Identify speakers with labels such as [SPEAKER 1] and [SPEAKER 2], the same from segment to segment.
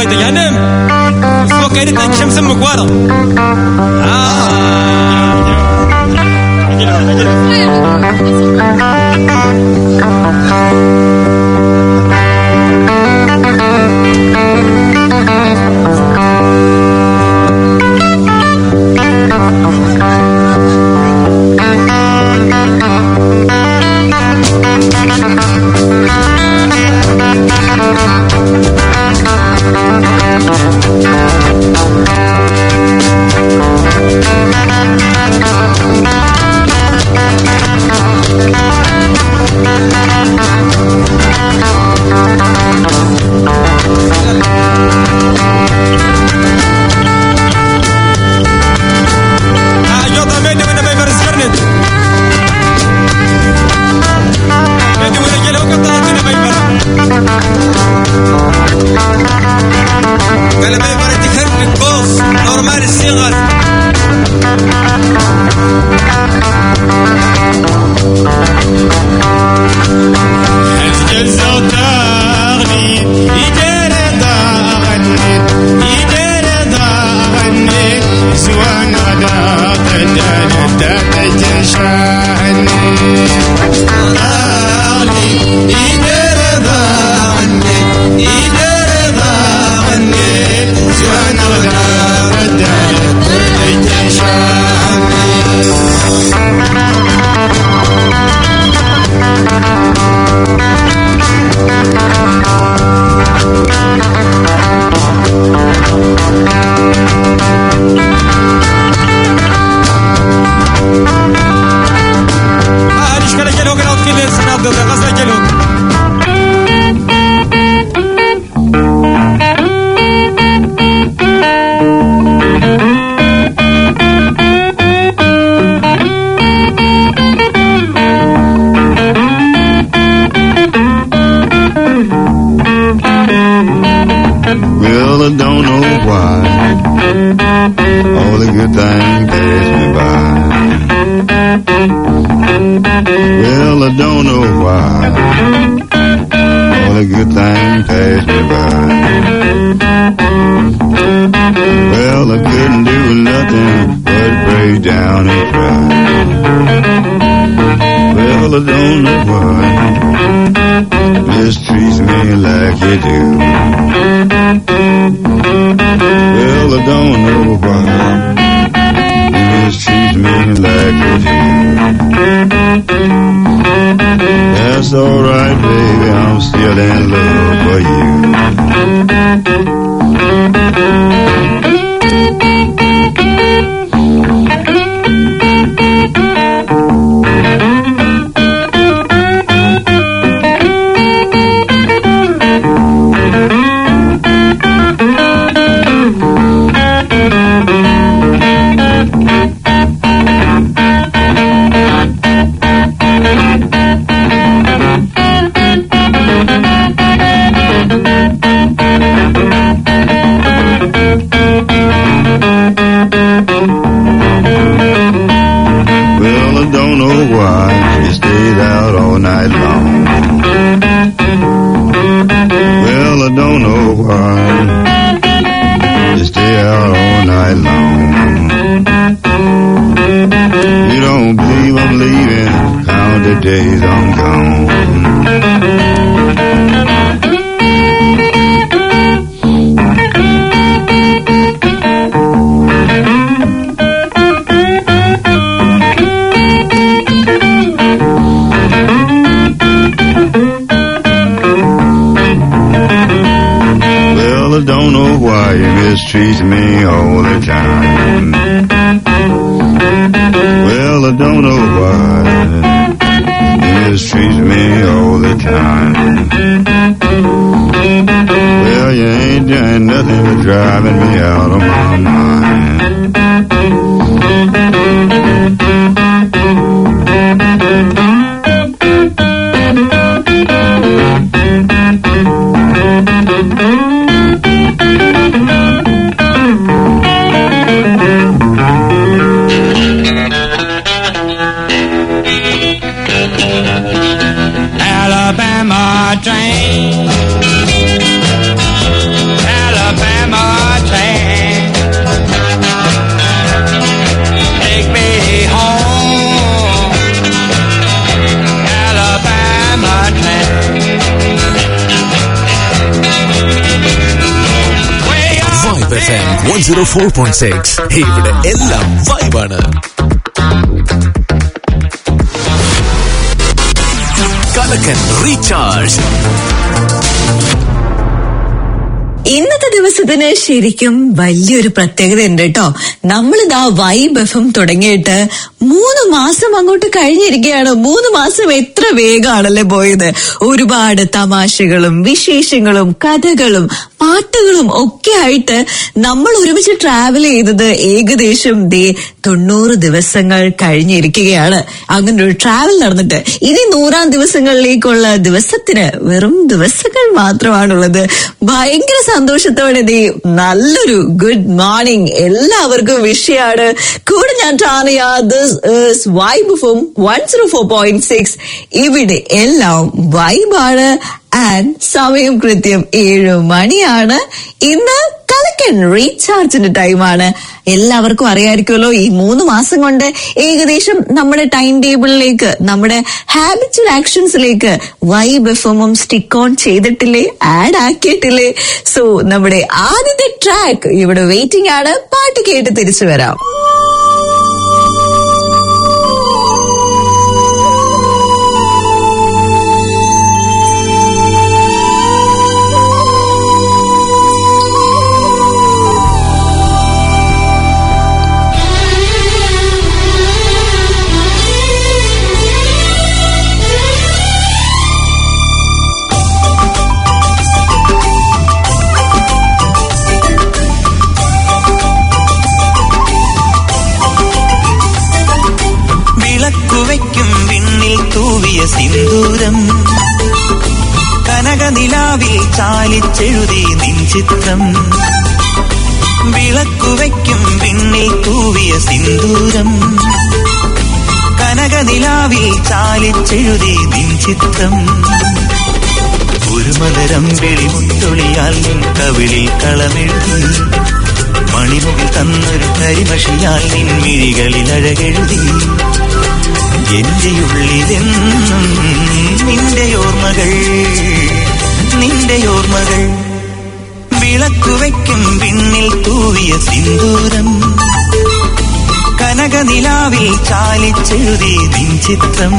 [SPEAKER 1] فايدة يا نم فوق قريت شمس مقوارة جوطة ميدي وانا بيبر سكرنت ميدي وانا جيل هو قطعت وانا بيبر قال بيبر تكرر بوس نورمال الصغر
[SPEAKER 2] أسجل صوت أغني يدير أغني يدير أغني سوان غدا قدر تتجشعني أغني يدير أغني يدير أغني سوان غدا قدر تتجشعني
[SPEAKER 1] آه نشكر جيل هو قطعت كل السنة ضد قصة جيل هو
[SPEAKER 3] Well, I don't know why. All the good things pass me by. Well, I don't know why. All the good things pass me by. Well, I couldn't do nothing but break down and cry. Well, I don't know why. Mistreats me like you do. Well, I don't know why you mistreat me like you do. That's alright, baby, I'm still in love for you. Well, I don't know why she stayed out all night long. Well, I don't know why she stayed out all night long. You don't believe I'm leaving, count the days I'm gone. Well, I don't know why you mistreat me all the time. Well, I don't know why you mistreat me all the time. Well, you ain't doing nothing but driving me out of my mind.
[SPEAKER 2] Alabama train.
[SPEAKER 4] M one zero four point six ഇവിടെ എല്ലാം വൈബാണ് കലക്കൻ recharge
[SPEAKER 5] ഇന്നത്തെ ദിവസത്തിന് ശരിക്കും വലിയൊരു പ്രത്യേകത ഉണ്ട് കേട്ടോ നമ്മളിതാ വൈബ് എഫും തുടങ്ങിയിട്ട് മൂന്ന് മാസം അങ്ങോട്ട് കഴിഞ്ഞിരിക്കുകയാണ് മൂന്ന് മാസം എത്ര വേഗമാണല്ലേ പോയത് ഒരുപാട് തമാശകളും വിശേഷങ്ങളും കഥകളും പാട്ടുകളും ഒക്കെ ആയിട്ട് നമ്മൾ ഒരുമിച്ച് ട്രാവൽ ചെയ്തത് ഏകദേശം ദേ തൊണ്ണൂറ് ദിവസങ്ങൾ കഴിഞ്ഞിരിക്കുകയാണ് അങ്ങനെ ഒരു ട്രാവൽ നടന്നിട്ട് ഇനി നൂറാം ദിവസങ്ങളിലേക്കുള്ള ദിവസത്തിന് വെറും ദിവസങ്ങൾ മാത്രമാണുള്ളത് ഭയങ്കര സന്തോഷത്തോടെ ദേ നല്ലൊരു ഗുഡ് മോർണിംഗ് എല്ലാവർക്കും വിഷയാണ് കൂടെ ഞാൻ Tania this vibe from one zero four point six ഇവിടെ എല്ലാം വൈബാണ് ആൻഡ് സമയം കൃത്യം ഏഴ് മണിയാണ് ഇന്ന് കലക്കൻ റീചാർജിന്റെ ടൈമാണ് എല്ലാവർക്കും അറിയാമായിരിക്കുമല്ലോ ഈ മൂന്ന് മാസം കൊണ്ട് ഏകദേശം നമ്മുടെ ടൈം ടേബിളിലേക്ക് നമ്മുടെ ഹാബിച്വൽ ആക്ഷൻസിലേക്ക് വൈബ് എഫും സ്റ്റിക്ക് ഓൺ ചെയ്തിട്ടില്ലേ ആഡ് ആക്കിയിട്ടില്ലേ സോ നമ്മുടെ ആദ്യത്തെ ട്രാക്ക് ഇവിടെ വെയിറ്റിംഗ് ആണ് പാട്ട് കേട്ട് തിരിച്ചു വരാം
[SPEAKER 6] വിളക്കുവയ്ക്കും വിണ്ണിൽ തൂവിയ സിന്ദൂരം കനകനിലാവിൽ ചാലിച്ചെഴുതി നിൻ ചിത്രം വിളക്കുവയ്ക്കും വിണ്ണിൽ തൂവിയ സിന്ദൂരം കനകനിലാവിൽ ചാലിച്ചെഴുതി നിൻ ചിത്രം ഒരു മലരം വെളിമുത്തൊളിയാൽ നിൻ കവിളിൽ കളമെഴുതി മണിമുകിൽ തന്നൊരു കരിമഷിയാൽ നിൻ മിഴികളിൽ അഴകെഴുതി എന്റെ ഉള്ളിലെന്നും നിന്റെ ഓർമ്മകൾ നിന്റെ ഓർമ്മകൾ വിളക്കുവയ്ക്കും വിണ്ണിൽ തൂവിയ സിന്ദൂരം കനകനിലാവിൽ ചാലിച്ചെഴുതി നിൻ ചിത്രം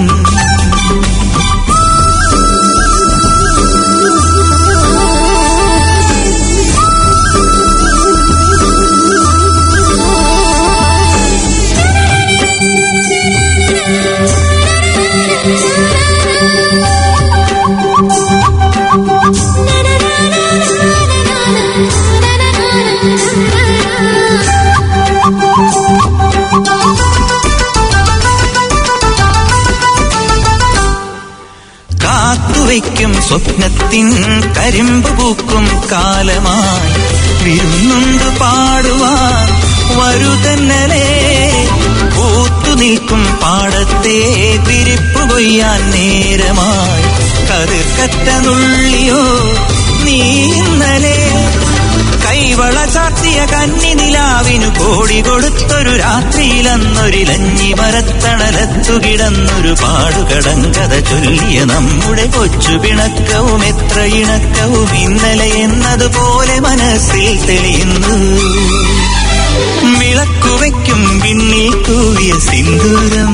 [SPEAKER 6] കാത്തുവയ്ക്കും സ്വപ്നത്തിൻ കരിമ്പ് പൂക്കും കാലമായി വിരുന്നുണ്ട് പാടുവാൻ വരുതന്നലേ പൂത്തു നിൽക്കും പാടത്തെ വിരിപ്പ് കൊയ്യാൻ നേരമായി കതിർക്കറ്റ നുള്ളിയോ നീ ഇന്നലെ കൈവള ചാർത്തിയ കന്നി നിലാവിനു കോടി കൊടുത്തൊരു രാത്രിയിലന്നൊരിലഞ്ഞി മരത്തണലത്തു കിടന്നൊരു പാടുകടങ്കഥ ചൊല്ലിയ നമ്മുടെ കൊച്ചു പിണക്കവും എത്ര ഇണക്കവും ഇന്നലെ എന്നതുപോലെ മനസ്സിൽ തെളിയുന്നു വിളക്കുവയ്ക്കും പിന്നിൽ തൂവിയ സിന്ദൂരം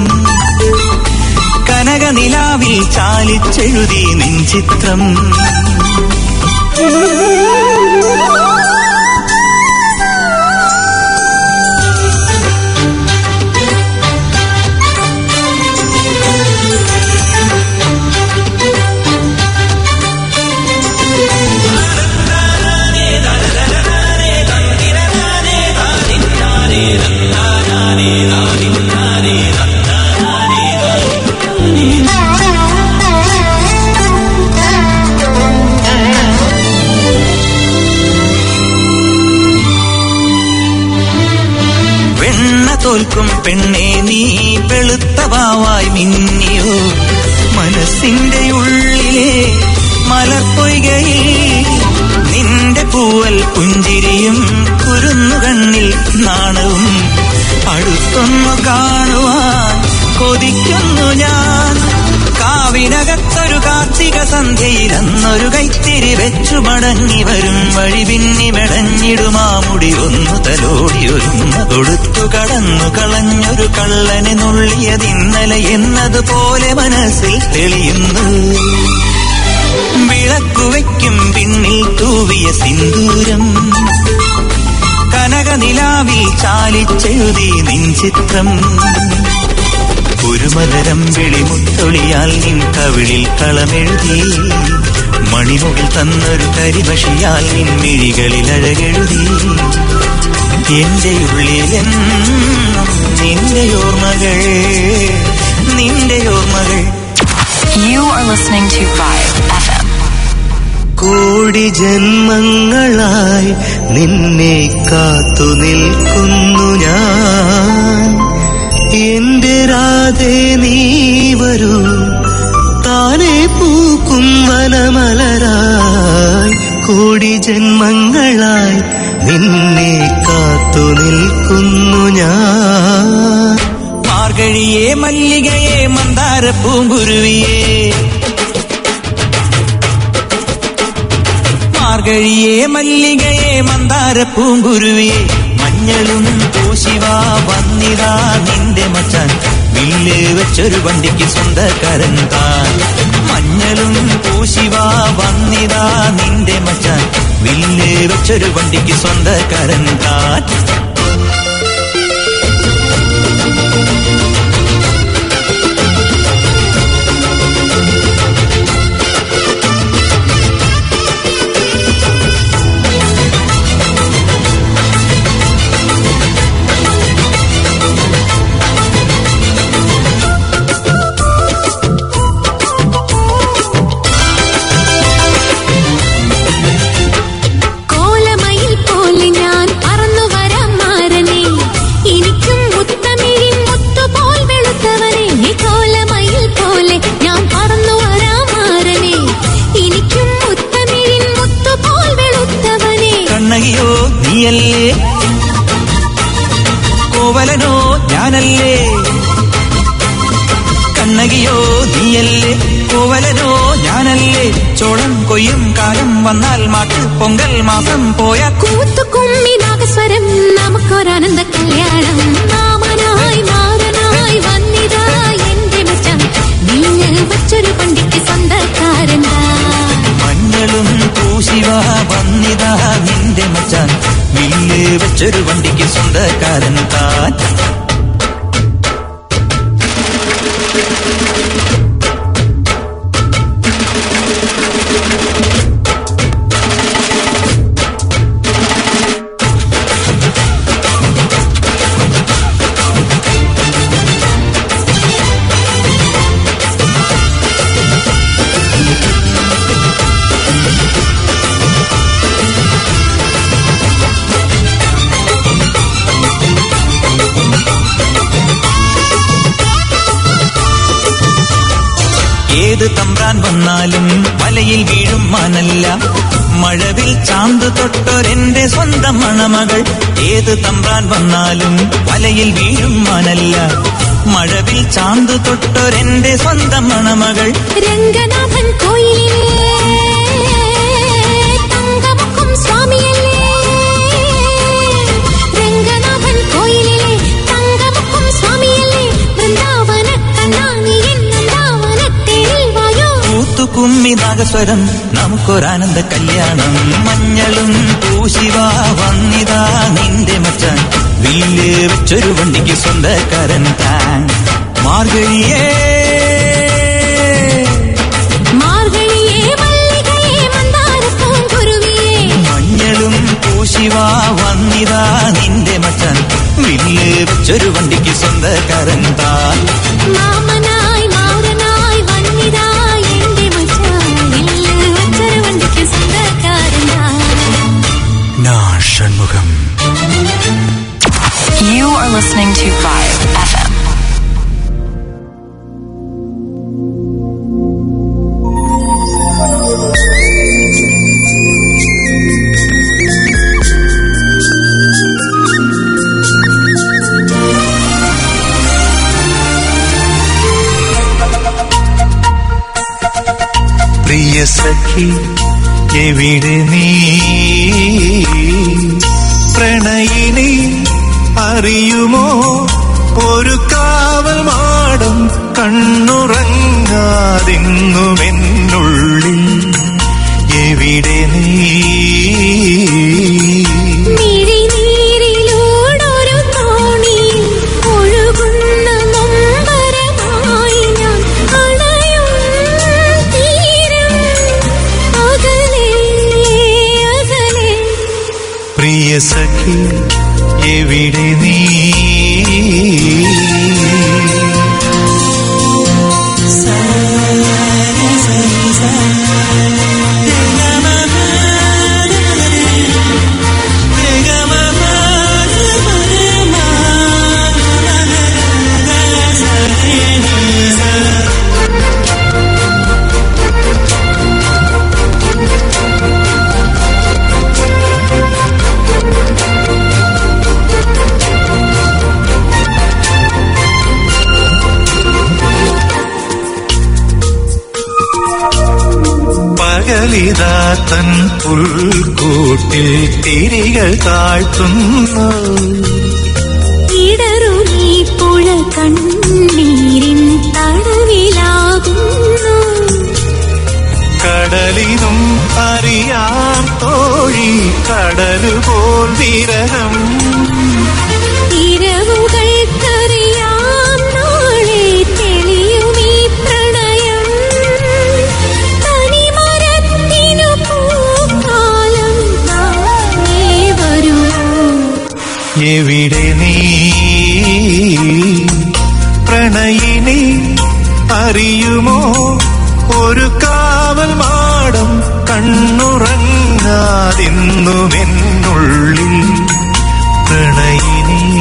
[SPEAKER 6] കനകനിലാവിൽ ചാലിച്ചെഴുതി നിൻ ചിത്രം വെണ്ണ തോൽക്കും പെണ്ണെ നീ വെളുത്തവാവായി മിന്നിയോ മനസ്സിന്റെ ഉള്ളിലെ മലർപ്പൊയ്കയിൽ നിന്റെ പൂവൽ പുഞ്ചിരിയും കുരുന്നു കണ്ണിൽ നാണവും അടുത്തൊന്നു കാണുവാൻ കൊതിക്കുന്നു ഞാൻ കാവിനകത്തൊരു കാർത്തിക സന്ധ്യയിൽ അന്നൊരു കൈത്തിരി വെച്ചു മടങ്ങി വരും വഴി പിന്നി മെടഞ്ഞി നനഞ്ഞിടുമാ മുടി ഒന്നു തലോടി ഒരുമ കൊടുത്തു കടന്നു കളഞ്ഞൊരു കള്ളനെ നുള്ളിയതിന്നലെ എന്നതുപോലെ മനസ്സിൽ തെളിയുന്നു വിളക്കുവയ്ക്കും പിന്നിൽ തൂവിയ സിന്ദൂരം കനകനിലാവിൽ ചാലിച്ചെഴുതി നിൻ ചിത്രം ഒരു മലരം വിളിമുത്തൊളിയാൽ നിൻ കവിളിൽ കളമെഴുതി മണിമുകിൽ തന്നൊരു കരിമഷിയാൽ നിൻ മിഴികളിൽ അഴകെഴുതി എന്റെ ഉള്ളിലെന്നും നിന്റെ ഓർമ്മകൾ നിന്റെ ഓർമ്മകൾ
[SPEAKER 7] You are listening to Vibe FM.
[SPEAKER 8] കോടി ജന്മങ്ങളായി നിന്നെ കാത്തു നിൽക്കുന്നു ഞാൻ എന്റെ രാധേ നീ വരൂ താനെ പൂക്കും വനമലരായി കോടി ജന്മങ്ങളായി നിന്നെ കാത്തു നിൽക്കുന്നു ഞാൻ
[SPEAKER 6] മാർഗഴിയെ മല്ലികയെ മന്ദാര പൂങ്കുരുവിയെ മാർഗഴിയെ മല്ലികയെ മന്ദാര പൂങ്കുരുവിയെ മഞ്ഞളും പൂശിവാ വന്നിതാ നിന്റെ മച്ചാൻ വില്ല് വെച്ചൊരു വണ്ടിക്ക് സ്വന്തക്കാരൻ താൻ മഞ്ഞളും പൂശിവാ വന്നിതാ നിന്റെ മച്ചാൻ വില്ല് വെച്ചൊരു വണ്ടിക്ക് സ്വന്തക്കാരൻ താൻ
[SPEAKER 9] കോലമയിൽ പോലെ ഞാൻ പറന്നു വരാം മാരനെ എനിക്കും മുത്തമിഴിൻ മുത്തുപോൽ വെളുത്തവനെ ഈ കോലമയിൽ പോലെ ഞാൻ പറന്നു വരാം മാരനെ എനിക്കും മുത്തമിഴിൻ മുത്തുപോൽ വെളുത്തവനെ
[SPEAKER 6] കണ്ണകിയോ നീയല്ലേ കോവലനോ ഞാനല്ലേ കണ്ണകിയോ നീയല്ലേ കോവലനോ ഞാനല്ലേ ചോളം കൊയ്യും കാലം വന്നാൽ മാട്ട് പൊങ്കൽ മാസം പോയ
[SPEAKER 9] കൂത്തു കുമ്മി നാഗസ്വരം നമുക്കൊരാനന്ദ കല്യാണം മാമനായി മാറനായി വന്നിതാ എന്റെ മച്ചാൻ വീഞ്ഞ് വച്ചൊരു പണ്ടിക്ക് സ്വന്തക്കാരനാ
[SPEAKER 6] മഞ്ഞളും പൂശിവ വന്നിതാ നിന്റെ മച്ചാൻ വില്ല് വെച്ചൊരു വണ്ടിക്ക് സ്വന്തക്കാരൻ താൻ ഏത് തമ്പ്രാൻ വന്നാലും വലയിൽ വീഴും മാനല്ല മഴവിൽ ചാന്ത് തൊട്ടൊരെന്റെ സ്വന്തം മണമകൾ ഏത് തമ്പ്രാൻ വന്നാലും വലയിൽ വീഴും മാനല്ല മഴവിൽ ചാന്ത് തൊട്ടൊരെന്റെ സ്വന്തം മണമകൾ
[SPEAKER 9] രംഗനാഥൻ കോയിലിലെ തങ്കമുഖം സ്വാമിയല്ലേ രംഗനാഥൻ കോയിലിലെ തങ്കമുഖം സ്വാമിയല്ലേ വൃന്ദാവന കണ്ണാണി വൃന്ദാവനത്തേരിൽ വായോ
[SPEAKER 6] കൂത്തു കുമ്മി നാഗസ്വരം നമുക്കൊരാനന്ദ കല്യാണം മഞ്ഞളും പൂശിവ വന്നിതാ നിന്റെ മച്ചാൻ വില്ല് വെച്ചൊരു വണ്ടിക്ക് സ്വന്തക്കാരൻ താൻ മാർഗഴിയേ
[SPEAKER 9] മാർഗഴിയേ മല്ലികയേ മന്ദാരപ്പൂങ്കുരുവിയേ
[SPEAKER 6] മഞ്ഞളും പൂശിവ വന്നിതാ നിന്റെ മച്ചാൻ വില്ല് വെച്ചൊരു വണ്ടിക്ക് സ്വന്തക്കാരൻ താൻ
[SPEAKER 9] മാമനായി മാറനായി വന്നിതാ എന്റെ മച്ചാനിൽ വച്ചൊരു വണ്ടിക്ക് സ്വന്തക്കാരനാ
[SPEAKER 4] நான் Shanmugam
[SPEAKER 7] You are listening to Vibe FM.
[SPEAKER 8] പ്രിയ സഖി എവിടെ നീ കണ്ണുറങ്ങാതിന്നുമെന്നുള്ളിൽ എവിടെ നീ
[SPEAKER 9] മിഴിനീരിലൂടൊരു തോണിയിൽ ഒഴുകുന്ന നൊമ്പരമായി ഞാൻ അണയും തീരം അകലെ അകലെ
[SPEAKER 8] പ്രിയ സഖി എവിടെ നീ പകലിതാ തൻ പുൽക്കൂട്ടിൽ തിരികൾ താഴ്ത്തുന്നു
[SPEAKER 9] ഇടറുമീ പുഴ കണ്ണീരിൻ തടവിലാകുന്നു
[SPEAKER 8] കടലിനും അറിയാം തോഴി കടലുപോൽ വിരഹം
[SPEAKER 9] ഇരവുകൾക്കറിയാം നാളെ തെളിയുമീ പ്രണയം തനിമരത്തിനു പൂക്കാലം നാളെ വരുമോ
[SPEAKER 8] എവിടെ നീ പ്രണയിനി അറിയുമോ ഒരു കാവൽ മാടം കണ്ണുറങ്ങാതിന്നുമെന്നുള്ളിൽ പ്രണയിനി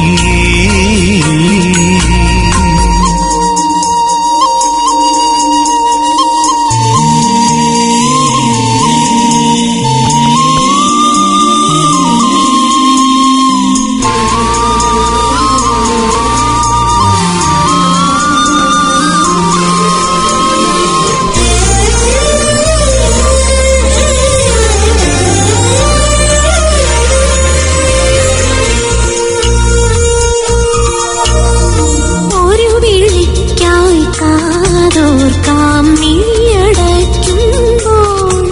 [SPEAKER 9] ഒരു വിളിക്കായി കാതോർക്കാം മിഴിയടയ്ക്കുമ്പോൾ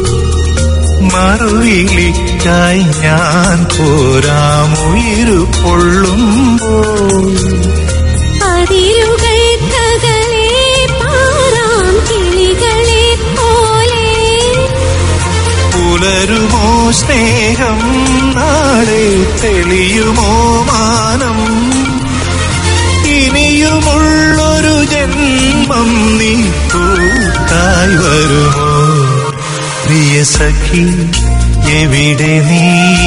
[SPEAKER 8] മറുവിളിക്കായി ഞാൻ പോരാം ഉയിരു പൊള്ളുമ്പോൾ
[SPEAKER 9] അതിരുകൾക്കകലെ പാറാം കിളികളെ പോലെ
[SPEAKER 8] പുലരുമോ സ്നേഹം നാളെ തെളിയുമോ മാനം ഇനിയുമുള്ളൊരു ജന്മം നീ കൂട്ടായി വരുമോ പ്രിയ സഖി എവിടെ നീ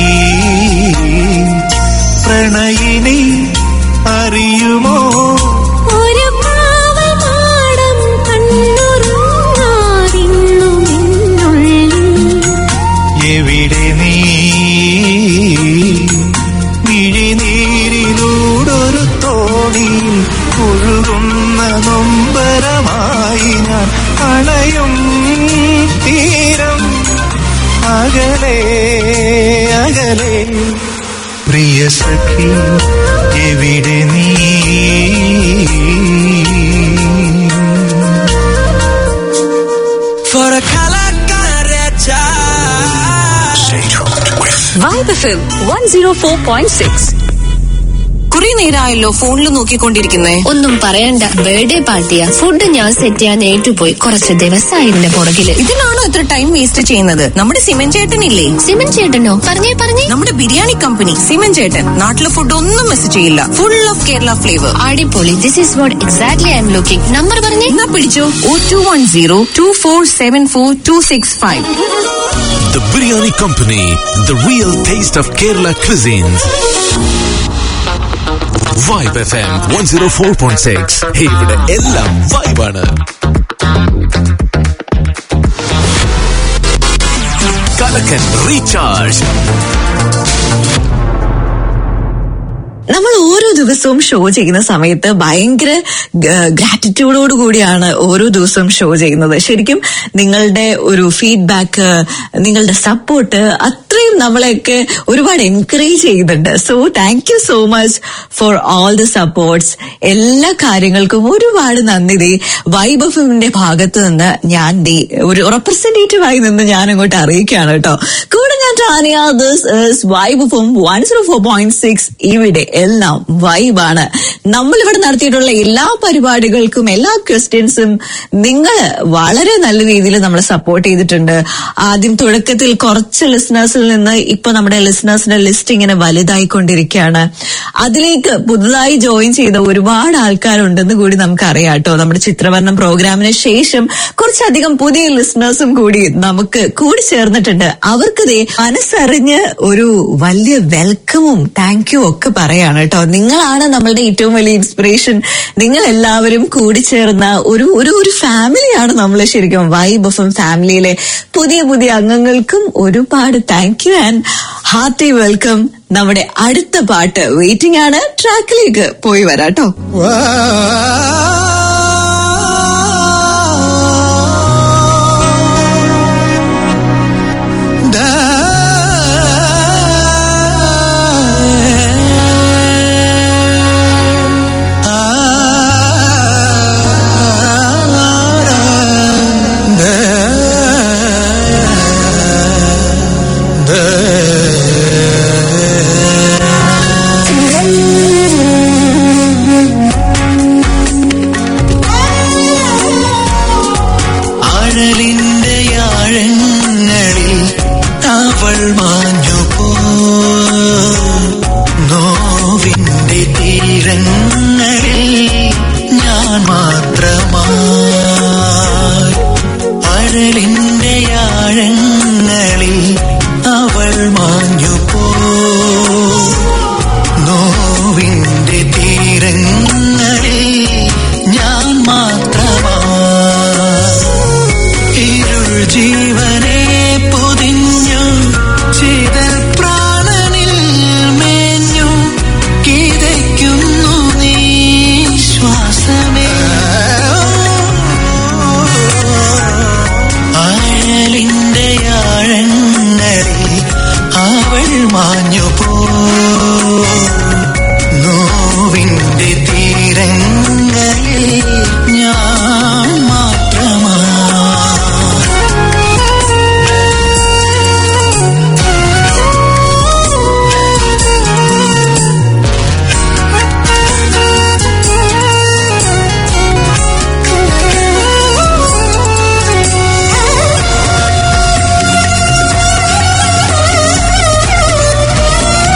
[SPEAKER 8] പ്രണയിനി അറിയുമോ
[SPEAKER 9] ഒരു കാവമാടം കണ്ണുറങ്ങാതിന്നുമെന്നുള്ളിൽ
[SPEAKER 8] എവിടെ നീ മിഴിനീരിലൂടൊരു തോണി ഒഴുകുന്ന നൊമ്പരമായി ഞാൻ അണയും തീരം അകലെ അകലെ പ്രിയ സഖി എവിടെ നീ
[SPEAKER 6] For a കലക്കാരച്ച
[SPEAKER 5] vibe F M one zero four point six കുറെ നേരമായല്ലോ ഫോണിൽ നോക്കിക്കൊണ്ടിരിക്കുന്നേ
[SPEAKER 10] ഒന്നും പറയണ്ട ബർത്ത്ഡേ പാർട്ടിയാ ഫുഡ് ഞാൻ സെറ്റ് ചെയ്യാൻ ഏറ്റുപോയി കുറച്ച് ദിവസമായി ഇതിന്റെ പുറകില്
[SPEAKER 5] ഇതിനാണോ ഇത്ര ടൈം വേസ്റ്റ് ചെയ്യുന്നത് നമ്മുടെ സിമൻ ചേട്ടനില്ലേ
[SPEAKER 10] സിമൻ ചേട്ടനോ പറഞ്ഞേ പറഞ്ഞേ
[SPEAKER 5] നമ്മുടെ ബിരിയാണി കമ്പനി സിമൻ ചേട്ടൻ നാട്ടിലെ ഫുഡ് ഒന്നും മിസ് ചെയ്യില്ല ഫുൾ ഓഫ് കേരള ഫ്ലേവർ
[SPEAKER 10] അടിപൊളി this is what exactly I M looking number പറഞ്ഞേ
[SPEAKER 5] എന്നാ പിടിച്ചോ ഓ two one zero two four seven four two six five
[SPEAKER 4] The Biryani Company, the real taste of Kerala cuisines. Vibe FM 104.6 ഇവിടെ എല്ലാം വൈബാണ് കലക്കൻ recharge
[SPEAKER 5] നമ്മൾ ഓരോ ദിവസം ദിവസവും ഷോ ചെയ്യുന്ന സമയത്ത് ഭയങ്കര ഗ്രാറ്റിറ്റ്യൂഡോട് കൂടിയാണ് ഓരോ ദിവസവും ഷോ ചെയ്യുന്നത് ശരിക്കും നിങ്ങളുടെ ഒരു ഫീഡ്ബാക്ക് നിങ്ങളുടെ സപ്പോർട്ട് അത്രയും നമ്മളെയൊക്കെ ഒരുപാട് എൻകറേജ് ചെയ്യുന്നുണ്ട് so thank you so much for all the supports എല്ലാ കാര്യങ്ങൾക്കും ഒരുപാട് നന്ദി ദേ വൈബ് എഫിന്റെ ഭാഗത്ത് നിന്ന് ഞാൻ ദേ ഒരു റെപ്രസെന്റേറ്റീവ് ആയി നിന്ന് ഞാൻ അങ്ങോട്ട് അറിയിക്കുകയാണ് കേട്ടോ കൂടെ ഞാൻ ടാനിയ ദിസ് ഇസ് വൈബ് എഫും one zero four point six ഇവിടെ എല്ലാം വൈബാണ് നമ്മൾ ഇവിടെ നടത്തിയിട്ടുള്ള എല്ലാ പരിപാടികൾക്കും എല്ലാ ക്വസ്റ്റ്യൻസും നിങ്ങൾ വളരെ നല്ല രീതിയിൽ നമ്മളെ സപ്പോർട്ട് ചെയ്തിട്ടുണ്ട് ആദ്യം തുടക്കത്തിൽ കുറച്ച് ലിസണേഴ്സിൽ നിന്ന് ഇപ്പൊ നമ്മുടെ ലിസണേഴ്സിന്റെ ലിസ്റ്റ് ഇങ്ങനെ വലുതായിക്കൊണ്ടിരിക്കുകയാണ് അതിലേക്ക് പുതുതായി ജോയിൻ ചെയ്ത ഒരുപാട് ആൾക്കാരുണ്ടെന്ന് കൂടി നമുക്ക് അറിയാം കേട്ടോ നമ്മുടെ ചിത്രവർണ്ണം പ്രോഗ്രാമിന് ശേഷം കുറച്ചധികം പുതിയ ലിസണേഴ്സും കൂടി നമുക്ക് കൂടി ചേർന്നിട്ടുണ്ട് അവർക്ക് ദേ മനസ്സറിഞ്ഞ് ഒരു വലിയ വെൽക്കമും താങ്ക് യു ഒക്കെ പറയാണ് കേട്ടോ നിങ്ങളാണ് നമ്മളുടെ ഏറ്റവും വലിയ ഇൻസ്പിറേഷൻ നിങ്ങൾ എല്ലാവരും കൂടി ചേർന്ന ഒരു ഒരു ഒരു ഫാമിലിയാണ് നമ്മൾ ശരിക്കും വൈബ് എഫ് ഫാമിലിയിലെ പുതിയ പുതിയ അംഗങ്ങൾക്കും ഒരുപാട് thank you and hearty welcome നമ്മുടെ അടുത്ത പാട്ട് വെയിറ്റിംഗ് ആണ് ട്രാക്കിലേക്ക് പോയി വരാട്ടോ
[SPEAKER 8] അഴലിന്റെ ആഴങ്ങളിൽ അവൾ മാഞ്ഞു പോ നോവിന്റെ തീരങ്ങളിൽ ഞാൻ മാത്രമായി അഴലിന്റെ ആഴങ്ങളിൽ അവൾ മാഞ്ഞു പോ നോവിന്റെ തീരങ്ങളിൽ ഞാൻ മാത്രമായി ഇരുൾ ജീവനെ പൊതിഞ്ഞു ചിതൽ പ്രാണനിൽ മേഞ്ഞു കിതയ്ക്കുന്നു നീ ശ്വാസമേ അഴലിന്റെ ആഴങ്ങളിൽ അവൾ മാഞ്ഞു പോ നോവിന്റെ തീരങ്ങളിൽ ഞാൻ മാത്രമാ
[SPEAKER 9] ആ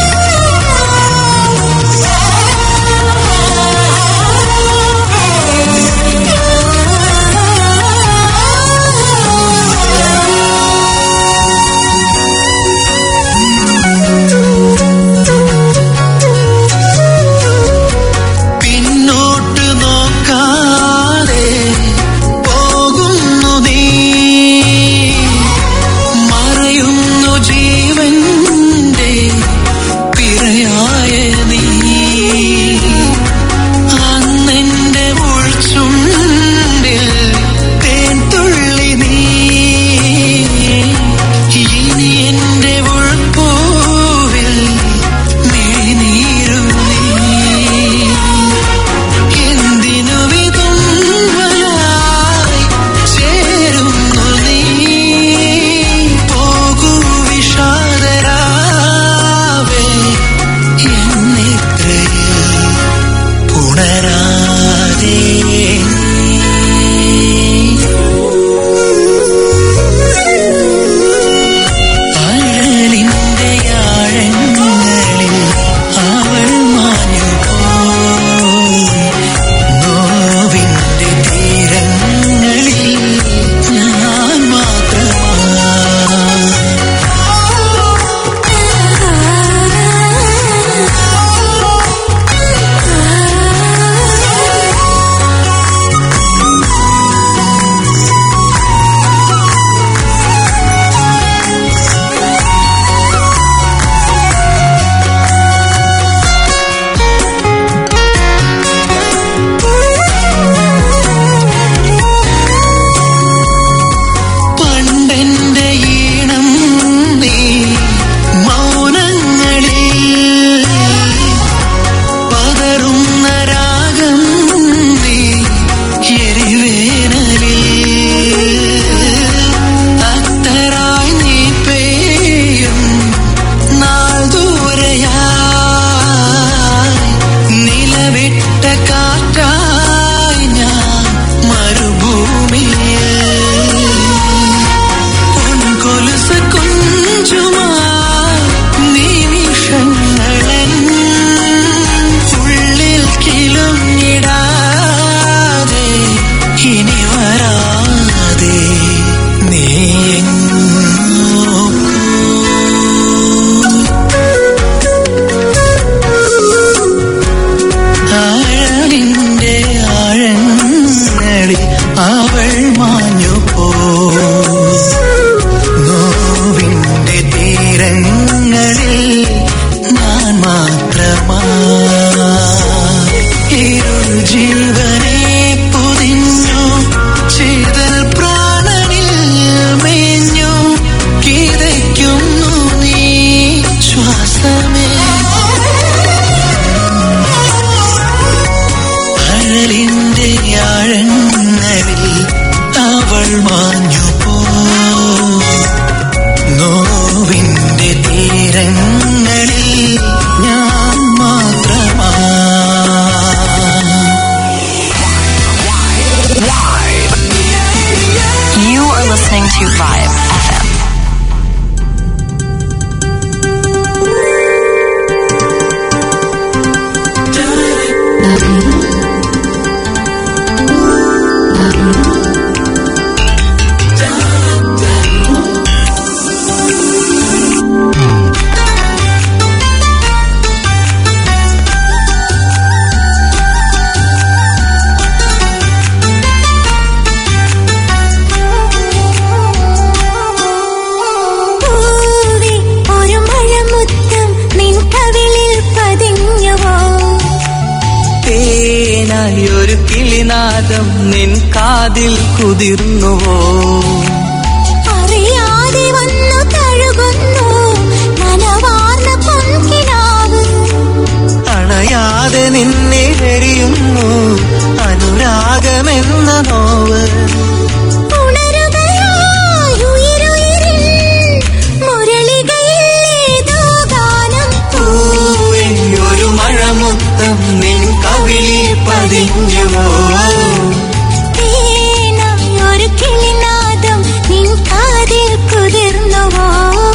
[SPEAKER 9] പൂവി ഒരു മഴമുത്തം നിൻ കവിളിൽ പതിഞ്ഞുവോ
[SPEAKER 8] തേനായി ഒരു കിളിനാദം നിൻ കാതിൽ കുതിർന്നുവോ
[SPEAKER 9] അറിയാതെ വന്നു തഴുകുന്നു നനവാർന്ന പൊൻകിനാവ്
[SPEAKER 8] അണയാതെ നിന്നെ എരിയുന്നു അനുരാഗമെന്ന നോവ്
[SPEAKER 9] ഉണരുകയായി ഉയിരുയിരിൽ മുരളികയിലേതോ ഗാനം
[SPEAKER 8] പൂവേ ഒരു മഴമുത്തം നിൻ കവിളിൽ പതിഞ്ഞുവോ
[SPEAKER 9] തേനായി ഒരു കിളിനാദം നിൻ കാതിൽ കുതിർന്നുവോ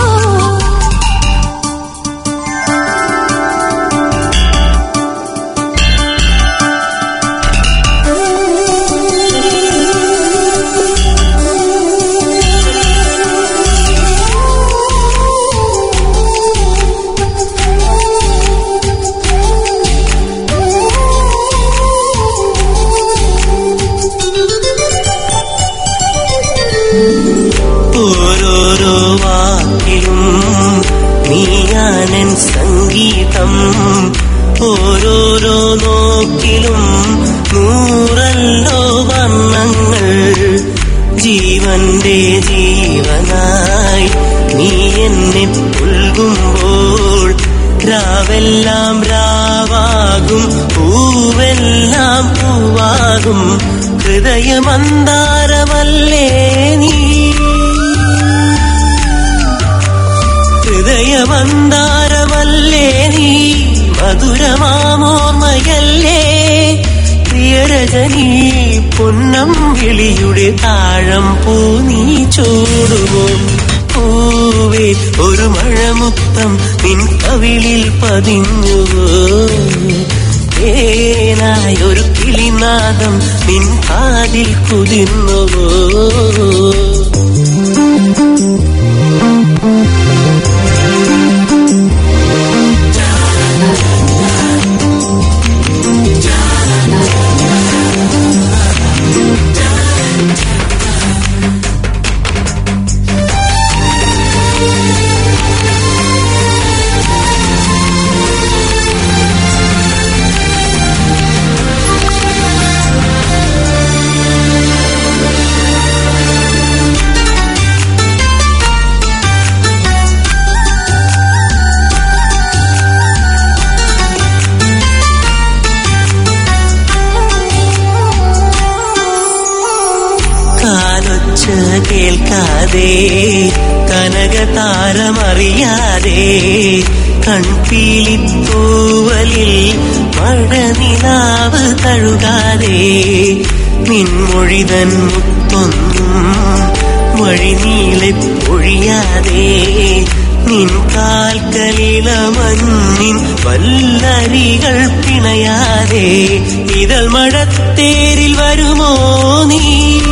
[SPEAKER 8] ഓരോരോ വാക്കിലും നീയാനൻ സംഗീതം ഓരോരോ നോക്കിലും നൂറല്ലോ വർണ്ണങ്ങൾ ജീവന്റെ ജീവനായി നീ എന്നെ പുൽകുമ്പോൾ രാവെല്ലാം രാവാകും പൂവെല്ലാം പൂവാകും ഹൃദയമന്താരമല്ലേ നീ ഹൃദയമന്താരമല്ലേ നീ മധുരമാമോർമ്മയല്ലേ പ്രിയരജനീ പൊന്നം വിളിയുടെ താഴം പൂ നീ ചൂടുമോ പൂവേ ഒരു മഴമുത്തം നിൻ കവിളിൽ പതിഞ്ഞുവോ ഏനായി ഒരു കിളിനാദം നിൻ കാതിൽ കുതിർന്നുവോ കാലൊച്ച കേൾക്കാതെ കനകതാരമറിയാതെ കൺപീലിത്തൂവലിൽ മഴനിലാവ് തഴുകാതെ നിൻമൊഴിതൻ മുത്തൊന്നും വഴിനീളെ പൊഴിയാതെ നിൻ കാൽക്കലില മഞ്ഞിൻ വല്ലരികൾ പിണയാതെ ഇതൾ മഴത്തേരിൽ വരുമോ നീ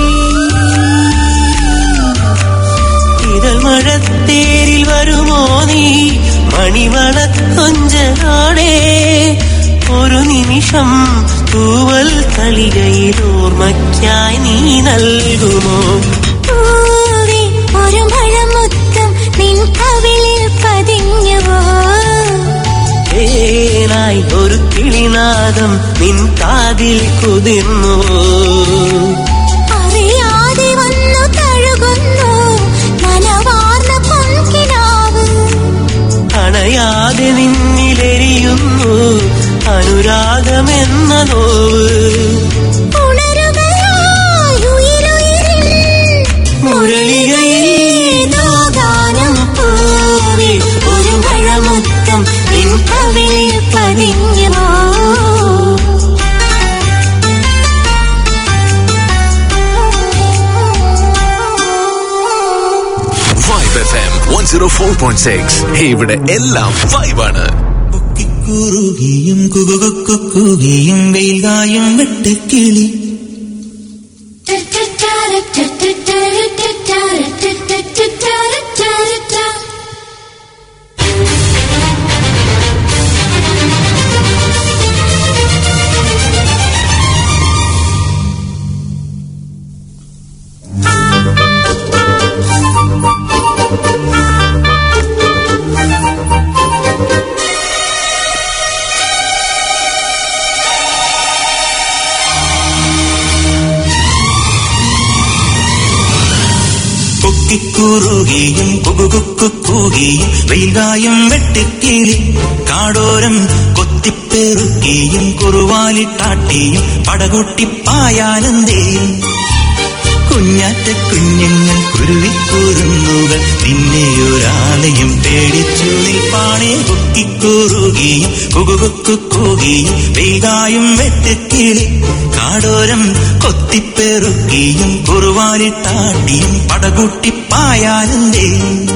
[SPEAKER 8] ഇതൾ മഴത്തേരിൽ വരുമോ നീ മണിവളക്കൊഞ്ചലോടെ ഒരു നിമിഷം തൂവൽ തളികയിൽ ഓർമ്മയ്ക്കായി നീ നൽകുമോ
[SPEAKER 9] പൂവി ഒരു മഴമുത്തം നിൻ കവിളിൽ പതിഞ്ഞുവോ
[SPEAKER 8] ഏനായി ഒരു കിളിനാദം നിൻ കാതിൽ കുതിർന്നുവോ
[SPEAKER 9] അറിയാതെ വന്നു തഴുകുന്നു നനവാർന്ന പൊൻകിനാവ്
[SPEAKER 8] അണയാതെ നിന്നിലെരിയുന്നു അനുരാഗമെന്ന നോവ്
[SPEAKER 9] ഉണരുകയായി ഉയിരുയിരിൽ
[SPEAKER 8] മുരളികയിലേതോ
[SPEAKER 9] ഗാനം പൂവി ഒരു മഴമുത്തം നിൻ കവിളിൽ പതിഞ്ഞുവോ
[SPEAKER 4] vibe F M one zero four point six ഇവിടെ എല്ലാം വൈബാണ്
[SPEAKER 6] കുറുകിയും കുകുകുക്കുകുകയും വെയിലായും വെട്ടുക്കിളി കൊക്കിക്കുറുകിയും കുകുകുക്കുകുകയും വെയിലായും വെട്ടുക്കിളി കാടോരം കൊത്തിപ്പെറുക്കിയും കുറുവാലിട്ടാട്ടിയും പടകൊട്ടിപ്പായാനന്ദേയും കുഞ്ഞാറ്റ കുഞ്ഞുങ്ങൾ കുരുവിക്കൂറുന്നുകൾ നിന്നെയൊരാളെയും പേടിച്ചു നിൽപ്പാണേ കുക്കിക്കൂറുകയും കുകുകുക്കുകുകയും വെയിലായും വെട്ടുക്കിളി കാടോരം കൊത്തിപ്പെറുക്കിയും കുറുവാലിട്ടാട്ടിയും പടകൂട്ടിപ്പായാനന്ദേ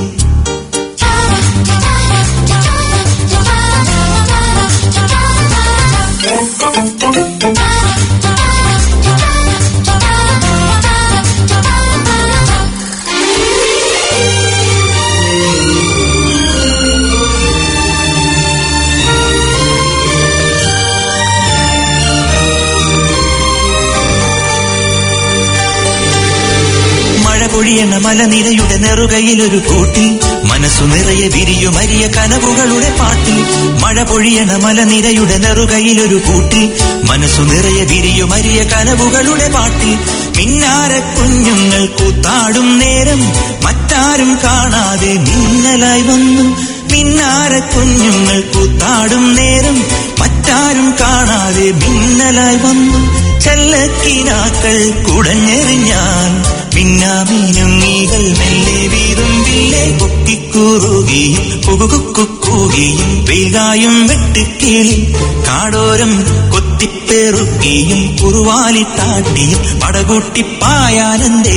[SPEAKER 6] മഴ പൊഴിയണ മലനിരയുടെ നെറുകയിലൊരു കൂട്ടിൽ മനസ്സു നിറയെ വിരിയുമരിയ കനവുകളുടെ പാട്ടിൽ മഴ പൊഴിയണ മലനിരയുടെ നെറുകയിലൊരു കൂട്ടിൽ മനസ്സു നിറയെ വിരിയുമരിയ കനവുകളുടെ പാട്ടിൽ മിന്നാര കുഞ്ഞുങ്ങൾ കൂത്താടും നേരം മറ്റാരും കാണാതെ മിന്നലായി വന്നു മിന്നാര കുഞ്ഞുങ്ങൾ കൂത്താടും നേരം മറ്റാരും കാണാതെ മിന്നലായി വന്നു ചെല്ലക്കിനാക്കൾ കുടഞ്ഞെറിഞ്ഞാൽ മിന്നാമീനുങ്ങീകൾ മെല്ലെ വീതുമ്പില്ലേ കൊക്കിക്കൂറുകയും കുകുകുക്കുകുകയും വെയിലായും വെട്ടുക്കിളി കാടോരം കൊത്തിപ്പെറുക്കിയും കുറുവാലിത്താട്ടിയും പടകൂട്ടിപ്പായാനന്ദേ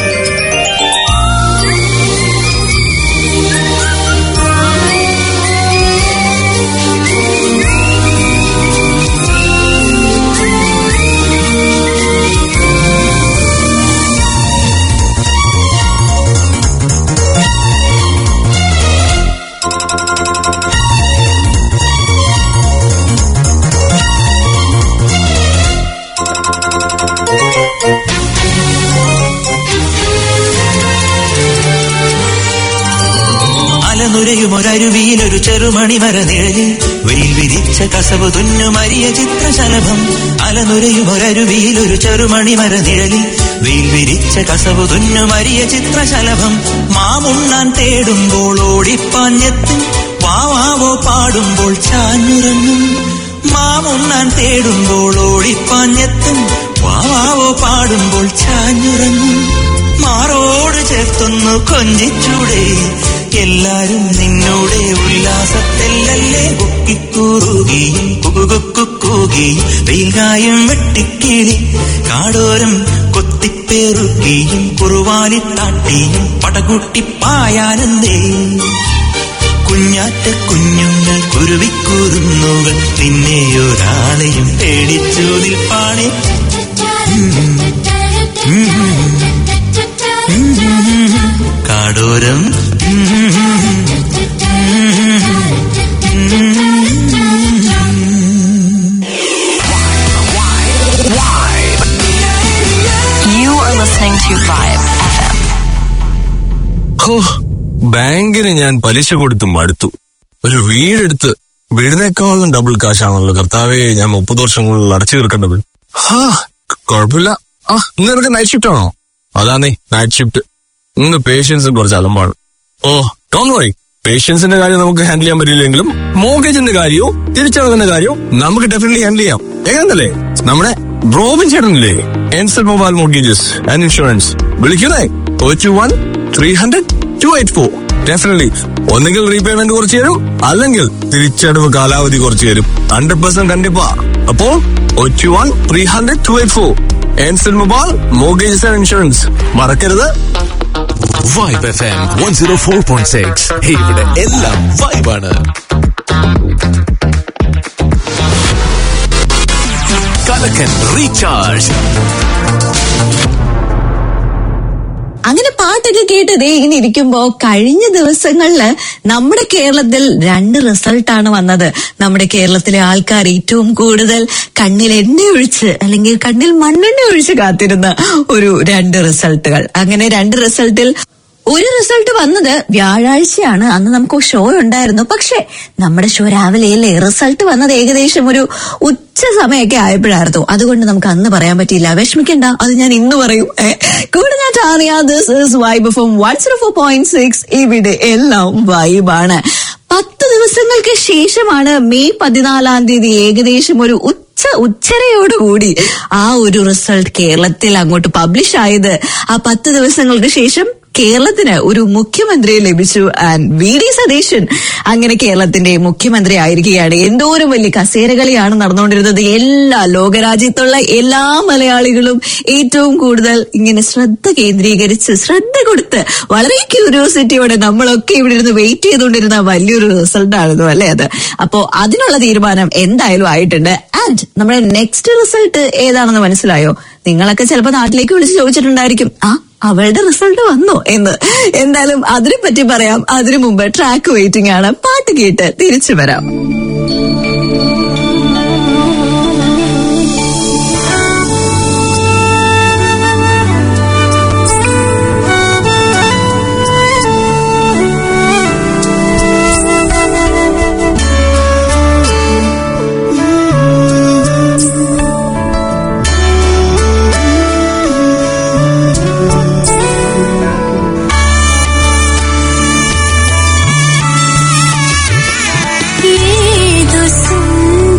[SPEAKER 6] അലനുരയും ഒരരുവിയിലൊരു ചെറുമണി മര നിഴലിൽ വെയിൽ വിരിച്ച കസവ് തുന്നുമരിയ ചിത്രശലഭം അലനുരയും ഒരരുവിയിലൊരു ചെറുമണി മര നിഴലിൽ വെയിൽ വിരിച്ച കസവ് തുന്നുമരിയ ചിത്രശലഭം മാമുണ്ണാൻ തേടുമ്പോൾ ഓടിപ്പാഞ്ഞെത്തും വാവാവോ പാടുമ്പോൾ ചാഞ്ഞുറങ്ങും മാമുണ്ണാൻ തേടുമ്പോൾ ഓടിപ്പാഞ്ഞെത്തും വാവാവോ പാടുമ്പോൾ ചാഞ്ഞുറങ്ങും മാറോട് ചേർത്തൊന്നു കൊഞ്ചിച്ചൂടെ എല്ലാരും നിന്നോടെ ഉല്ലാസത്തെല്ലല്ലേ കുക്കിക്കൂറുകയും കുകുകുക്കുകുകയും വെയിൽകായും വെട്ടിക്കിളി കാടോരം കൊത്തിപ്പേറുകയും കുറുവാലിത്താട്ടിയും പടകൂട്ടിപ്പായാനന്ദേ കുഞ്ഞാറ്റ കുഞ്ഞുങ്ങൾ കുരുവിക്കൂറുന്നുകൾ നിന്നെയൊരാളെയും പേടിച്ചു നിൽപ്പാണേ കാടോരം
[SPEAKER 7] You are listening to Vibe FM.
[SPEAKER 11] ഹോ, ബാങ്കിന് ഞാൻ പലിശ കൊടുത്ത് മടുത്തു ഒരു വീടെടുത്ത് വീടിനേക്കാളും ഡബിൾ കാശാണല്ലോ കർത്താവേ ഞാൻ മുപ്പത് വർഷം കൂടുതൽ അടച്ചു തീർക്കേണ്ടത് ഹാ കുഴപ്പമില്ല ആ ഇന്ന് നിനക്ക് നൈറ്റ് ഷിഫ്റ്റ് ആണോ അതാന്നേ നൈറ്റ് ഷിഫ്റ്റ് ഇന്ന് പേഷ്യൻസും കുറച്ച് അലമ്പാണ് ഓ ഡോൺ വറി പേഷ്യൻസിന്റെ കാര്യം നമുക്ക് ഹാൻഡിൽ ചെയ്യാൻ പറ്റില്ലെങ്കിലും മോർഗേജിന്റെ കാര്യവും തിരിച്ചടവിന്റെ കാര്യവും നമുക്ക് ഡെഫിനറ്റ്ലി ഹാൻഡിൽ ചെയ്യാം എങ്ങനല്ലേ നമ്മുടെ റോബിൻ ചേട്ടനില്ലേ എൻസൽ മൊബൈൽ മോർഗേജസ് ആൻഡ് ഇൻഷുറൻസ് വിളിക്കുന്നേ O two one three hundred two eight four definitely ഒന്നുകിൽ റീപേയ്മെന്റ് കുറച്ച് തരും അല്ലെങ്കിൽ തിരിച്ചടവ് കാലാവധി കുറച്ച് തരും ഹൺഡ്രഡ് പെർസെന്റ് കണ്ടിപ്പാ അപ്പോ O two one three hundred two eight four എൻസൽ മൊബൈൽ മോർഗേജസ് ആൻഡ് ഇൻഷുറൻസ് മറക്കരുത്
[SPEAKER 4] vibe F M one zero four point six ഇവിടെ എല്ലാം വൈബാണ് can recharge.
[SPEAKER 5] അങ്ങനെ പാട്ടൊക്കെ കേട്ട് ദേ ഇങ്ങനെ ഇരിക്കുമ്പോ കഴിഞ്ഞ ദിവസങ്ങളില് നമ്മുടെ കേരളത്തിൽ രണ്ട് റിസൾട്ടാണ് വന്നത് നമ്മുടെ കേരളത്തിലെ ആൾക്കാർ ഏറ്റവും കൂടുതൽ കണ്ണിൽ എണ്ണ ഒഴിച്ച് അല്ലെങ്കിൽ കണ്ണിൽ മണ്ണെണ്ണ ഒഴിച്ച് കാത്തിരുന്ന ഒരു രണ്ട് റിസൾട്ടുകൾ അങ്ങനെ രണ്ട് റിസൾട്ടിൽ ഒരു റിസൾട്ട് വന്നത് വ്യാഴാഴ്ചയാണ് അന്ന് നമുക്ക് ഷോ ഉണ്ടായിരുന്നു പക്ഷെ നമ്മുടെ ഷോ രാവിലെയല്ലേ റിസൾട്ട് വന്നത് ഏകദേശം ഒരു ഉച്ച സമയമൊക്കെ ആയപ്പോഴായിരുന്നു അതുകൊണ്ട് നമുക്ക് അന്ന് പറയാൻ പറ്റിയില്ല വിഷമിക്കണ്ട അത് ഞാൻ ഇന്ന് പറയും ഏ, കൂടെ ഞാൻ Tania this is vibe from one zero four point six ഇവിടെ എല്ലാം വൈബാണ് പത്ത് ദിവസങ്ങൾക്ക് ശേഷമാണ് മെയ് പതിനാലാം തീയതി ഏകദേശം ഒരു ഉച്ച ഉച്ചരയോടുകൂടി ആ ഒരു റിസൾട്ട് കേരളത്തിൽ അങ്ങോട്ട് പബ്ലിഷ് ആയത് ആ പത്ത് ദിവസങ്ങൾക്ക് ശേഷം കേരളത്തിന് ഒരു മുഖ്യമന്ത്രിയെ ലഭിച്ചു ആൻഡ് വി ഡി സതീശൻ അങ്ങനെ കേരളത്തിന്റെ മുഖ്യമന്ത്രി ആയിരിക്കുകയാണ് എന്തോരം വലിയ കസേരകളിയാണ് നടന്നുകൊണ്ടിരുന്നത് എല്ലാ ലോകരാജ്യത്തുള്ള എല്ലാ മലയാളികളും ഏറ്റവും കൂടുതൽ ഇങ്ങനെ ശ്രദ്ധ കേന്ദ്രീകരിച്ച് ശ്രദ്ധ കൊടുത്ത് വളരെ ക്യൂരിയോസിറ്റിയോടെ നമ്മളൊക്കെ ഇവിടെ ഇരുന്ന് വെയിറ്റ് ചെയ്തുകൊണ്ടിരുന്ന വലിയൊരു റിസൾട്ട് ആയിരുന്നു അല്ലേ അത് അപ്പോ അതിനുള്ള തീരുമാനം എന്തായാലും ആയിട്ടുണ്ട് ആൻഡ് നമ്മുടെ നെക്സ്റ്റ് റിസൾട്ട് ഏതാണെന്ന് മനസ്സിലായോ നിങ്ങളൊക്കെ ചിലപ്പോൾ നാട്ടിലേക്ക് വിളിച്ച് ചോദിച്ചിട്ടുണ്ടായിരിക്കും ആ അവളുടെ റിസൾട്ട് വന്നോ എന്ന് എന്തായാലും അതിനെ പറ്റി പറയാം അതിനു മുമ്പ് ട്രാക്ക് വെയിറ്റിംഗ് ആണ് പാട്ട് കേട്ട് തിരിച്ചു വരാം
[SPEAKER 9] ഏതു സുന്ദര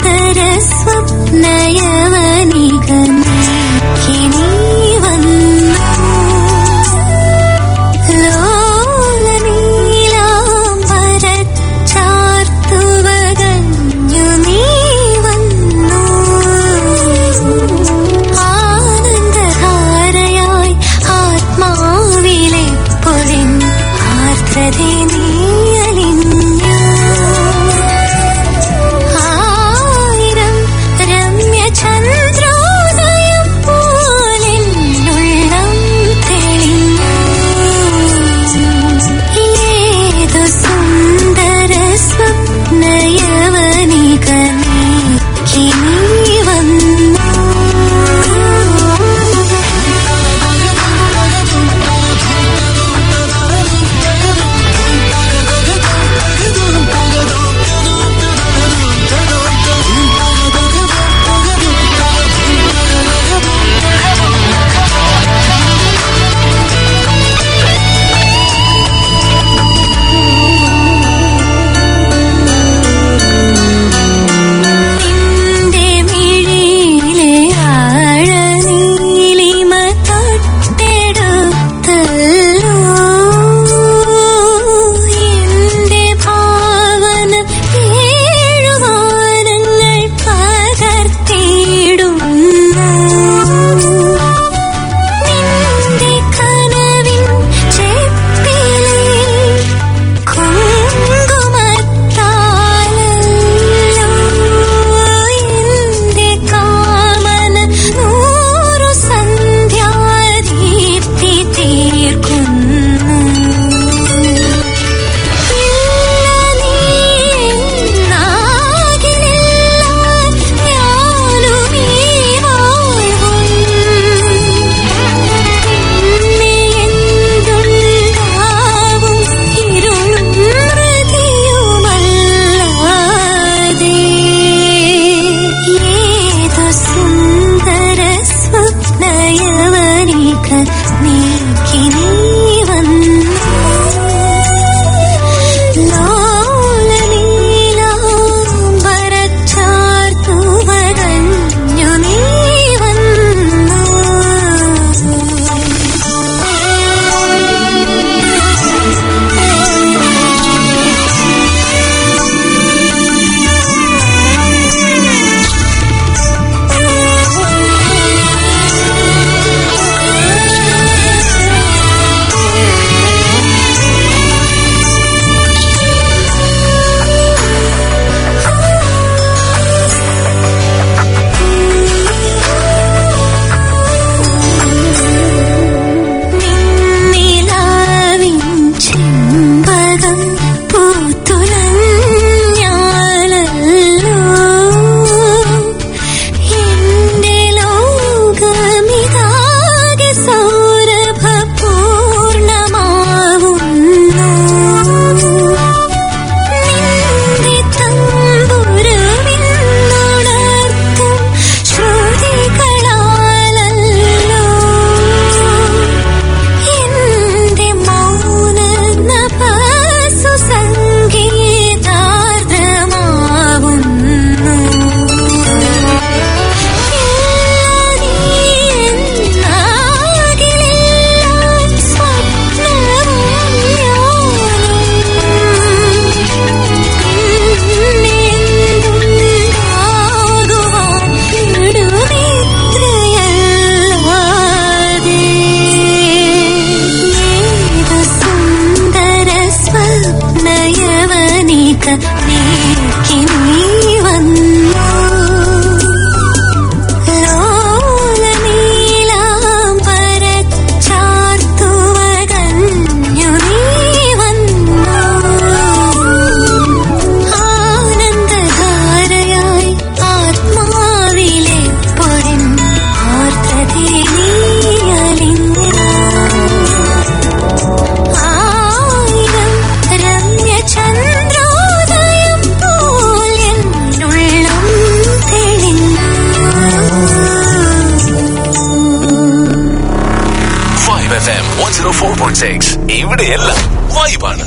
[SPEAKER 4] ഇവിടെയെല്ലാം വൈബാണ്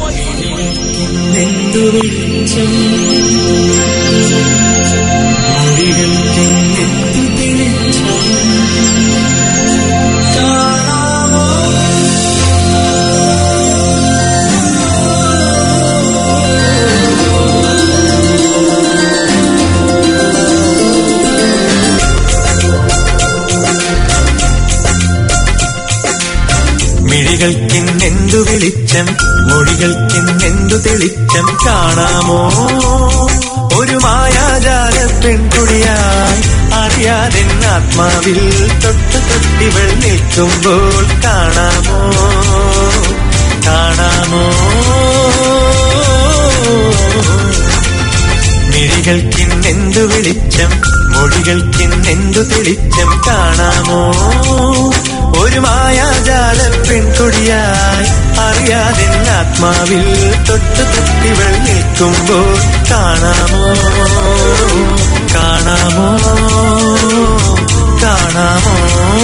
[SPEAKER 6] മിഴികൾക്കിന്നെന്തു വെളിച്ചം മൊഴികൾക്കിന്നെന്തു തെളിച്ചം കാണാമോ ഒരു മായാജാല പെൺകുടിയായി അറിയാതെ ആത്മാവിൽ തൊട്ട് തൊട്ടിവൾ നിൽക്കുമ്പോൾ കാണാമോ കാണാമോ മിഴികൾക്കിന്നെന്തു വെളിച്ചം മൊഴികൾക്കിന്നെന്തു തെളിച്ചം കാണാമോ ഒരു മായാജാല പെൺകുടിയായി അറിയാതെ ആത്മാവിൽ തൊട്ട് തൊട്ടിവൾ നിൽക്കുമ്പോൾ കാണാമോ കാണാമോ കാണാമോ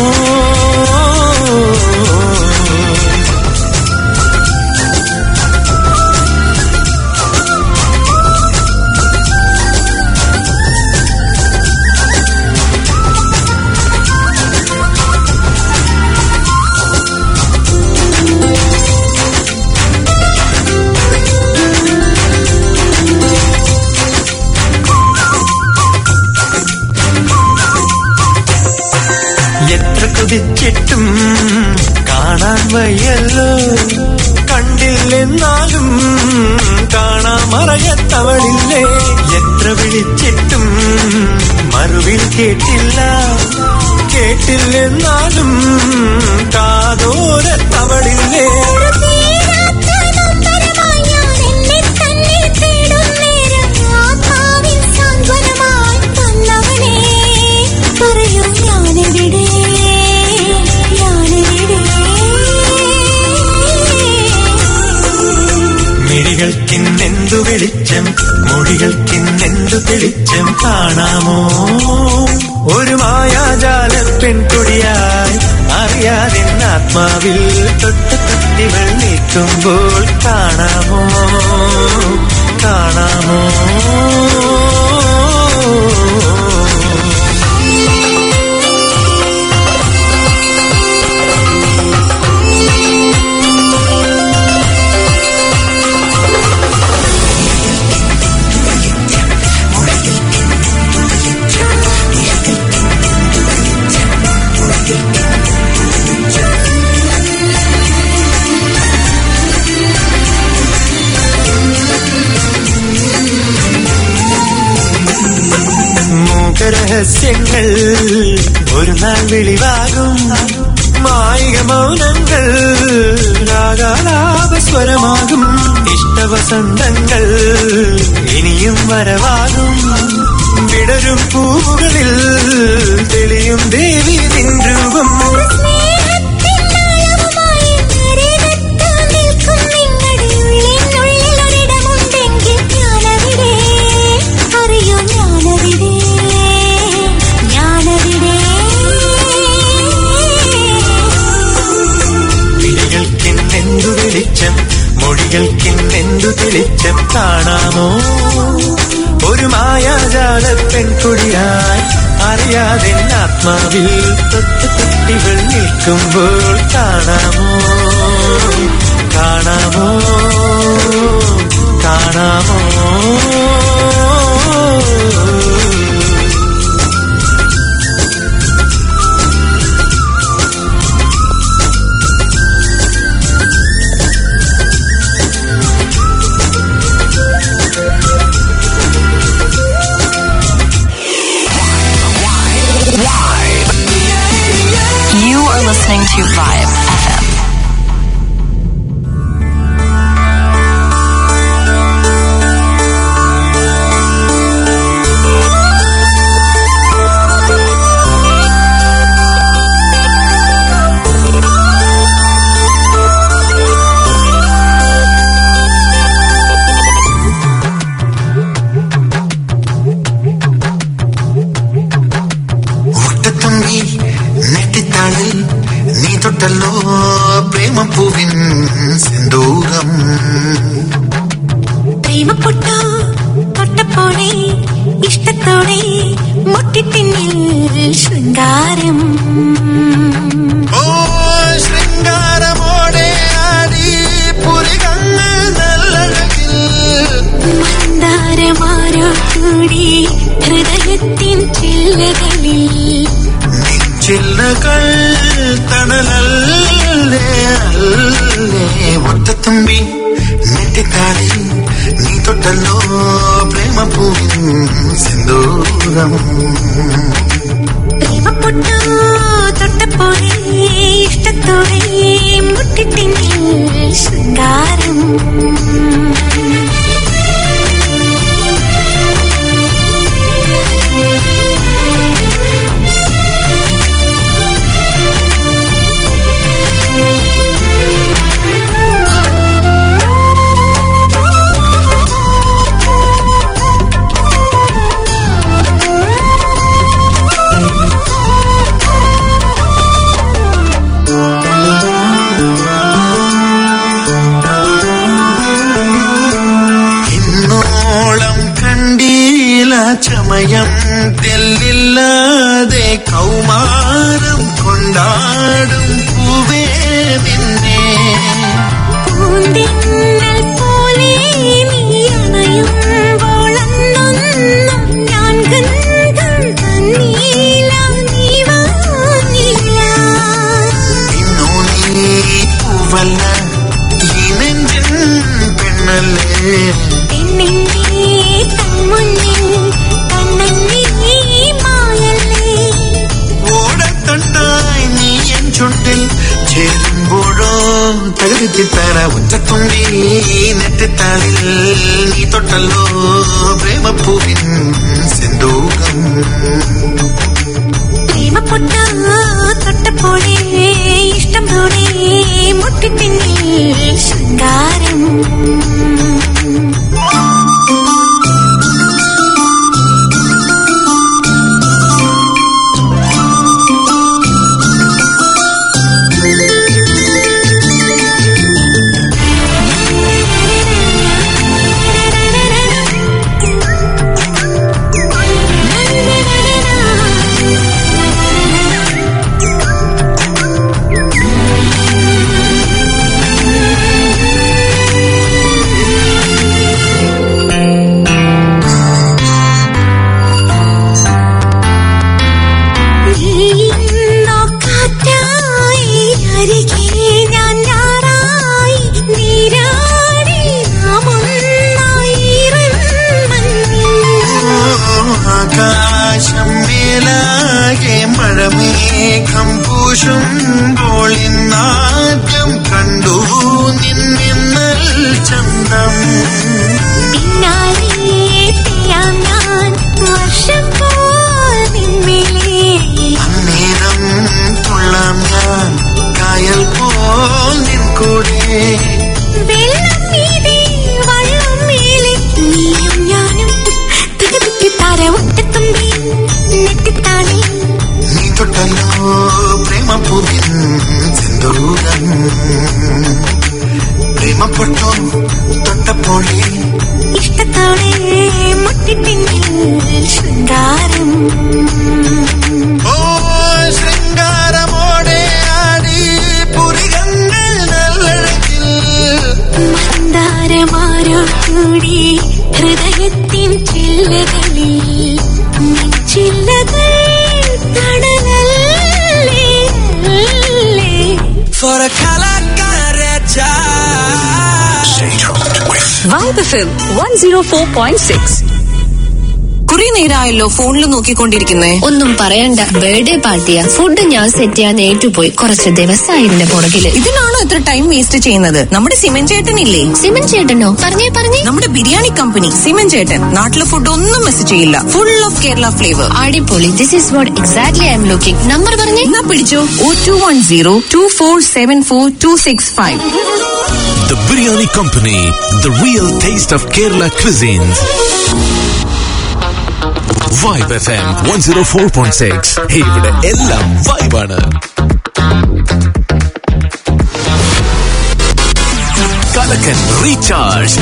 [SPEAKER 6] എത്ര കുതിച്ചിട്ടും കാണാൻ വയ്യല്ലോ കണ്ടില്ലെന്നാലും കാണാൻ മറയത്തവളില്ലേ എത്ര വിളിച്ചിട്ടും മറുവിൽ കേട്ടില്ല കേട്ടില്ലെന്നാലും കാതോരത്തവളില്ലേ മിഴികൾക്കിന്നെന്തു വെളിച്ചം മൊഴികൾക്കിന്നെന്തു തെളിച്ചം കാണാമോ ഒരു മായാജാല പെൺകുടിയായി അറിയാതെ ആത്മാവിൽ തൊട്ട് തൊട്ടിവൾ നിൽക്കുമ്പോൾ കാണാമോ കാണാമോ മൂകരഹസ്യങ്ങൾ ഒരു നാൾ വെളിവാകും മായിക മൗനങ്ങൾ രാഗാലാപസ്വരമാകും ഇഷ്ടവസന്തങ്ങൾ ഇനിയും വരവാകും വിടരും പൂവുകളിൽ തെളിയും ദേവി നിൻ രൂപം വിളികൾക്കിന്നെന്തു വെളിച്ചം മൊഴികൾക്കിന്നെന്തു തെളിച്ചം കാണാമോ ഒരു മായാജാല പെൺകുടിയായി അറിയാതെ ആത്മാവിൽ തൊട്ട് തൊട്ടികൾ നിൽക്കുമ്പോൾ കാണാമോ കാണാമോ കാണാമോ
[SPEAKER 7] You are listening to Vibe FM.
[SPEAKER 12] മുട്ടത്തുമ്പി നെറ്റിത്താളിൽ നീ തൊട്ടല്ലോ
[SPEAKER 2] പ്രേമപ്പൂവിൻ സിന്ദൂരം
[SPEAKER 9] പ്രേമപ്പെട്ടു തൊട്ടപ്പോഴേ ഇഷ്ടത്തോടെ മുട്ടിപ്പിന്നിൽ ശൃംഗാരം
[SPEAKER 2] ഓ ശൃംഗാരമോടെ ആടി പുരികങ്ങൾ നല്ലഴകിൽ
[SPEAKER 9] മന്ദാരമാരോ കൂടി ഹൃദയത്തിൻ ചില്ലകളിൽ
[SPEAKER 2] ചില്ലകൾ തണലല്ലേ അല്ലേ ഒറ്റത്തുമ്പി നെറ്റിത്താടി നീ തൊട്ടല്ലോ പ്രേമപ്പൂവിൻ സിന്ദൂരം
[SPEAKER 9] പ്രേമപ്പെട്ടു തൊട്ടപ്പോഴേ ഇഷ്ടത്തോടെ മുട്ടിപ്പിന്നിൽ ശൃംഗാരം
[SPEAKER 2] ഇന്നോളം കണ്ടീല ചമയം തെല്ലില്ലാതെ കൗമാരം കൊണ്ടാടും പൂവേ നിന്നെ
[SPEAKER 9] പൂന്തിന്നൽ പോലെ നീ അണയുമ്പോൾ അന്നൊന്നും ഞാൻ ഗന്ധം തന്നീല നീ വാങ്ങില്ല
[SPEAKER 2] ഇന്നു നീ പൂവല്ല ഈ നെഞ്ചിൻ പെണ്ണല്ലേ
[SPEAKER 9] പെണ്ണിന്റെ കൺമുന്നിൽ കണ്ണൻ നീ മായല്ലേ
[SPEAKER 2] ഓടത്തണ്ടായി നീ എൻ ചുണ്ടിൽ ചേരുമ്പോഴോ തകരുത്തി തര ഒറ്റത്തുമ്പി നെറ്റിത്താളിൽ നീ തൊട്ടല്ലോ പ്രേമപ്പൂവിൻ സിന്ദൂകം
[SPEAKER 9] പ്രേമപ്പെട്ടു തൊട്ടപ്പോഴേ ഇഷ്ടം പോലെ മുട്ടിപ്പിന്നിൽ ശൃംഗാരം നീയിന്നോ കാറ്റായി അരികെ ഞാൻ ഞാറായി നീരാടി നാം ഒന്നായിരുന്നെങ്കിൽ.
[SPEAKER 2] ആകാശം മേലാകെ മഴമേഘം പൂശുമ്പോൾ ഇന്നാദ്യം കണ്ടു നിന്നിന്നൽ ചന്തം
[SPEAKER 9] പിന്നാലെ പെയ്യാം ഞാൻ വർഷം പോൽ നിന്മേലേ.
[SPEAKER 2] അന്നേരം തുള്ളാം ഞാൻ കായൽ പോൽ നിൻ കൂടെ
[SPEAKER 9] വെള്ളം മീതെ വള്ളം മേലെ നീയും ഞാനും തികതിക്കിത്താര ഒറ്റത്തുമ്പി നെറ്റിത്താണി
[SPEAKER 2] നീ തൊട്ടല്ലോ പ്രേമപൂവിൻ സിന്ദൂരം പ്രേമപ്പെട്ടോ തൊട്ടപ്പോഴേ
[SPEAKER 9] ഇഷ്ടത്തോടെ മുട്ടിപ്പിന്നിൽ ശൃംഗാരം
[SPEAKER 2] ഓ ശൃംഗാരമോടെ ആടി പുരികങ്ങൾ നല്ലഴകിൽ
[SPEAKER 9] മന്ദാരമാരോ കൂടി ഹൃദയത്തിൻ ചില്ലകളിൽ ചില്ലകൾ തടലല്ലേ
[SPEAKER 6] For a കലാകാരച്ച
[SPEAKER 5] vibe F M one zero four point six
[SPEAKER 12] കുറെ നേരമായല്ലോ ഫോണിൽ നോക്കിക്കൊണ്ടിരിക്കുന്നേ
[SPEAKER 10] ഒന്നും പറയണ്ട ബർത്ത്ഡേ പാർട്ടിയാ ഫുഡ് ഞാൻ സെറ്റ് ചെയ്യാൻ ഏറ്റുപോയി കുറച്ച് ദിവസമായി ഇതിന്റെ പുറകില്
[SPEAKER 12] ഇതിനാണോ ഇത്ര ടൈം വേസ്റ്റ് ചെയ്യുന്നത് നമ്മുടെ സിമൻ ചേട്ടനില്ലേ
[SPEAKER 10] സിമൻ ചേട്ടനോ പറഞ്ഞേ പറഞ്ഞേ
[SPEAKER 12] നമ്മുടെ ബിരിയാണി കമ്പനി സിമൻ ചേട്ടൻ നാട്ടിലെ ഫുഡ് ഒന്നും മിസ് ചെയ്യില്ല ഫുൾ ഓഫ് കേരള ഫ്ലേവർ
[SPEAKER 10] അടിപൊളി this is what exactly I M looking number പറഞ്ഞേ
[SPEAKER 12] എന്നാ പിടിച്ചോ ഓ two one zero two four seven four two six five
[SPEAKER 4] The Biryani Company, the real taste of Kerala cuisines. Vibe FM 104.6. ഇവിടെ എല്ലാം വൈബാണ് കലക്കൻ recharge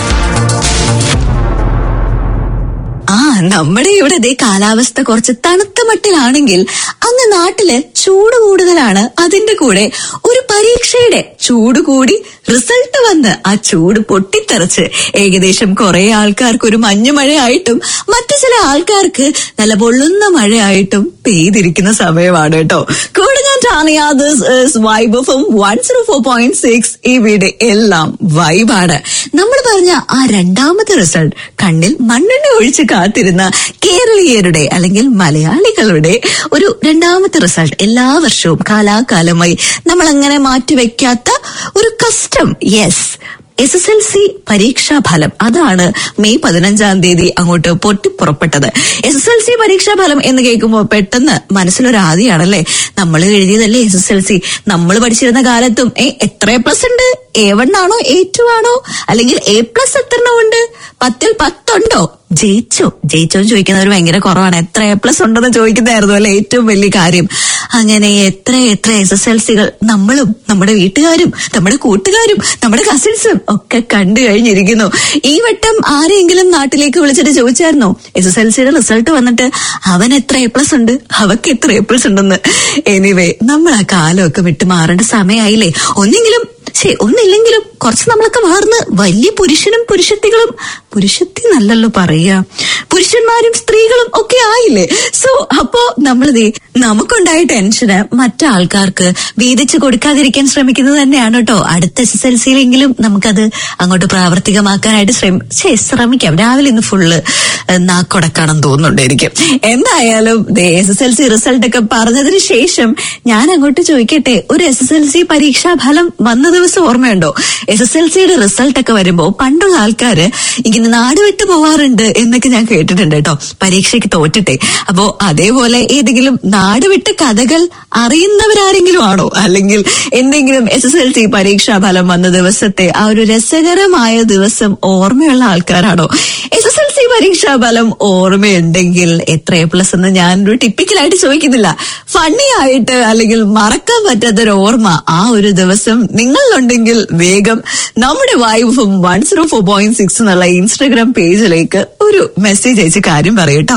[SPEAKER 5] ആ നമ്മുടെ ഇവിടെ ദേ കാലാവസ്ഥ കുറച്ച് തണുത്ത മട്ടിലാണെങ്കിൽ അങ്ങ് നാട്ടില് ചൂട് കൂടുതലാണ് അതിന്റെ കൂടെ ഒരു പരീക്ഷയുടെ ചൂട് കൂടി റിസൾട്ട് വന്ന് ആ ചൂട് പൊട്ടിത്തെറിച്ച് ഏകദേശം കുറെ ആൾക്കാർക്ക് ഒരു മഞ്ഞുമഴയായിട്ടും മറ്റു ചില ആൾക്കാർക്ക് നല്ല പൊള്ളുന്ന മഴയായിട്ടും പെയ്തിരിക്കുന്ന സമയമാണ് കേട്ടോ കൂടുങ്ങാൻ vibe of one zero four point six ഇവിടെ എല്ലാം വൈബാണ് നമ്മൾ പറഞ്ഞ ആ രണ്ടാമത്തെ റിസൾട്ട് കണ്ണിൽ മണ്ണെണ്ണ ഒഴിച്ച് കാത്തിരുന്ന കേരളീയരുടെ അല്ലെങ്കിൽ മലയാളികളുടെ ഒരു രണ്ടാമത്തെ റിസൾട്ട് എല്ലാ വർഷവും കാലാകാലമായി നമ്മൾ അങ്ങനെ മാറ്റിവെക്കാത്ത ഒരു custom yes S S L C പരീക്ഷാ ഫലം അതാണ് മെയ് പതിനഞ്ചാം തീയതി അങ്ങോട്ട് പൊട്ടിപ്പുറപ്പെട്ടത് എസ് എസ് എൽ സി പരീക്ഷാ ഫലം എന്ന് കേൾക്കുമ്പോൾ പെട്ടെന്ന് മനസ്സിലൊരു ആദിയാണല്ലേ നമ്മൾ എഴുതിയതല്ലേ എസ് എസ് എൽ സി നമ്മൾ പഠിച്ചിരുന്ന കാലത്തും ഏ എത്ര എ പ്ലസ് ഉണ്ട് എ വൺ ആണോ എ ടു ആണോ അല്ലെങ്കിൽ എ പ്ലസ് എത്ര എണ്ണം ഉണ്ട് പത്തിൽ പത്തുണ്ടോ ജയിച്ചോ ജയിച്ചോ എന്ന് ചോദിക്കുന്നവർ ഭയങ്കര കുറവാണ് എത്ര എ പ്ലസ് ഉണ്ടെന്ന് ചോദിക്കുന്നതായിരുന്നു അല്ലെ ഏറ്റവും വലിയ കാര്യം അങ്ങനെ എത്ര എത്ര എസ് എസ് എൽ സികൾ നമ്മളും നമ്മുടെ വീട്ടുകാരും നമ്മുടെ കൂട്ടുകാരും നമ്മുടെ കസിൻസും ഒക്കെ കണ്ടു കഴിഞ്ഞിരിക്കുന്നു ഈ വട്ടം ആരെങ്കിലും നാട്ടിലേക്ക് വിളിച്ചിട്ട് ചോദിച്ചായിരുന്നോ എസ് എസ് എൽ സിയുടെ റിസൾട്ട് വന്നിട്ട് അവൻ എത്ര എ പ്ലസ് ഉണ്ട് അവക്ക് എത്ര എ പ്ലസ് ഉണ്ടെന്ന് എനിവേ നമ്മൾ ആ കാലമൊക്കെ വിട്ടു മാറേണ്ട സമയമായില്ലേ ഒന്നെങ്കിലും ശേ ഒന്നില്ലെങ്കിലും കുറച്ച് നമ്മളൊക്കെ മാറുന്ന വലിയ പുരുഷനും പുരുഷത്തികളും പുരുഷത്തി നല്ലല്ലോ പറയാ പുരുഷന്മാരും സ്ത്രീകളും ഒക്കെ ആയില്ലേ സോ അപ്പോ നമ്മളിതേ നമുക്കുണ്ടായ ടെൻഷന് മറ്റാൾക്കാർക്ക് വീതിച്ചു കൊടുക്കാതിരിക്കാൻ ശ്രമിക്കുന്നത് തന്നെയാണ് കേട്ടോ അടുത്ത എസ് എസ് എൽ സിയിലെങ്കിലും നമുക്കത് അങ്ങോട്ട് പ്രാവർത്തികമാക്കാനായിട്ട് ശ്രമി ഛേ, ശ്രമിക്കാം രാവിലെ ഇന്ന് ഫുള്ള് നാക്കൊടക്കാണെന്ന് തോന്നുന്നുണ്ട് എനിക്ക് എന്തായാലും S S L C result ഒക്കെ പറഞ്ഞതിന് ശേഷം ഞാൻ അങ്ങോട്ട് ചോദിക്കട്ടെ ഒരു എസ് എസ് എൽ സി പരീക്ഷാ ഫലം വന്ന ദിവസം ഓർമ്മയുണ്ടോ എസ് എസ് എൽ സിയുടെ റിസൾട്ട് ഒക്കെ വരുമ്പോ പണ്ടുള്ള ആൾക്കാര് ഇങ്ങനെ നാട് വിട്ടു പോവാറുണ്ട് എന്നൊക്കെ ഞാൻ കേട്ടിട്ടുണ്ട് കേട്ടോ പരീക്ഷയ്ക്ക് തോറ്റിട്ടെ അപ്പോ അതേപോലെ ഏതെങ്കിലും നാട് വിട്ട കഥകൾ അറിയുന്നവരാരെങ്കിലും ആണോ അല്ലെങ്കിൽ എന്തെങ്കിലും എസ് എസ് എൽ സി പരീക്ഷാ ഫലം വന്ന ദിവസത്തെ ആ ഒരു രസകരമായ ദിവസം ഓർമ്മയുള്ള ആൾക്കാരാണോ എസ് എസ് എൽ സി പരീക്ഷാ ഫലം ഓർമ്മയുണ്ടെങ്കിൽ എത്ര എ പ്ലസ് എന്ന് ഞാൻ ഒരു ടിപ്പിക്കലായിട്ട് ചോദിക്കുന്നില്ല ഫണ്ണി ആയിട്ട് അല്ലെങ്കിൽ മറക്കാൻ പറ്റാത്തൊരു ഓർമ്മ ആ ഒരു ദിവസം നിങ്ങളിലുണ്ടെങ്കിൽ വേഗം നമ്മുടെ വൈഫും one zero four point six എന്നുള്ള ഇൻസ്റ്റഗ്രാം പേജിലേക്ക് ഒരു മെസ്സേജ് അയച്ച് കാര്യം പറയൂട്ടോ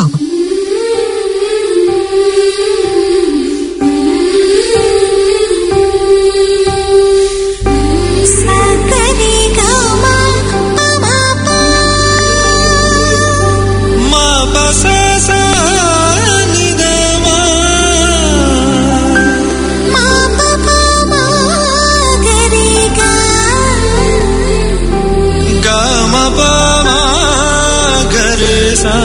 [SPEAKER 2] Ma pa sa sa ni da ma Ma pa pa ma ga re ga Ga ma pa ma ga re sa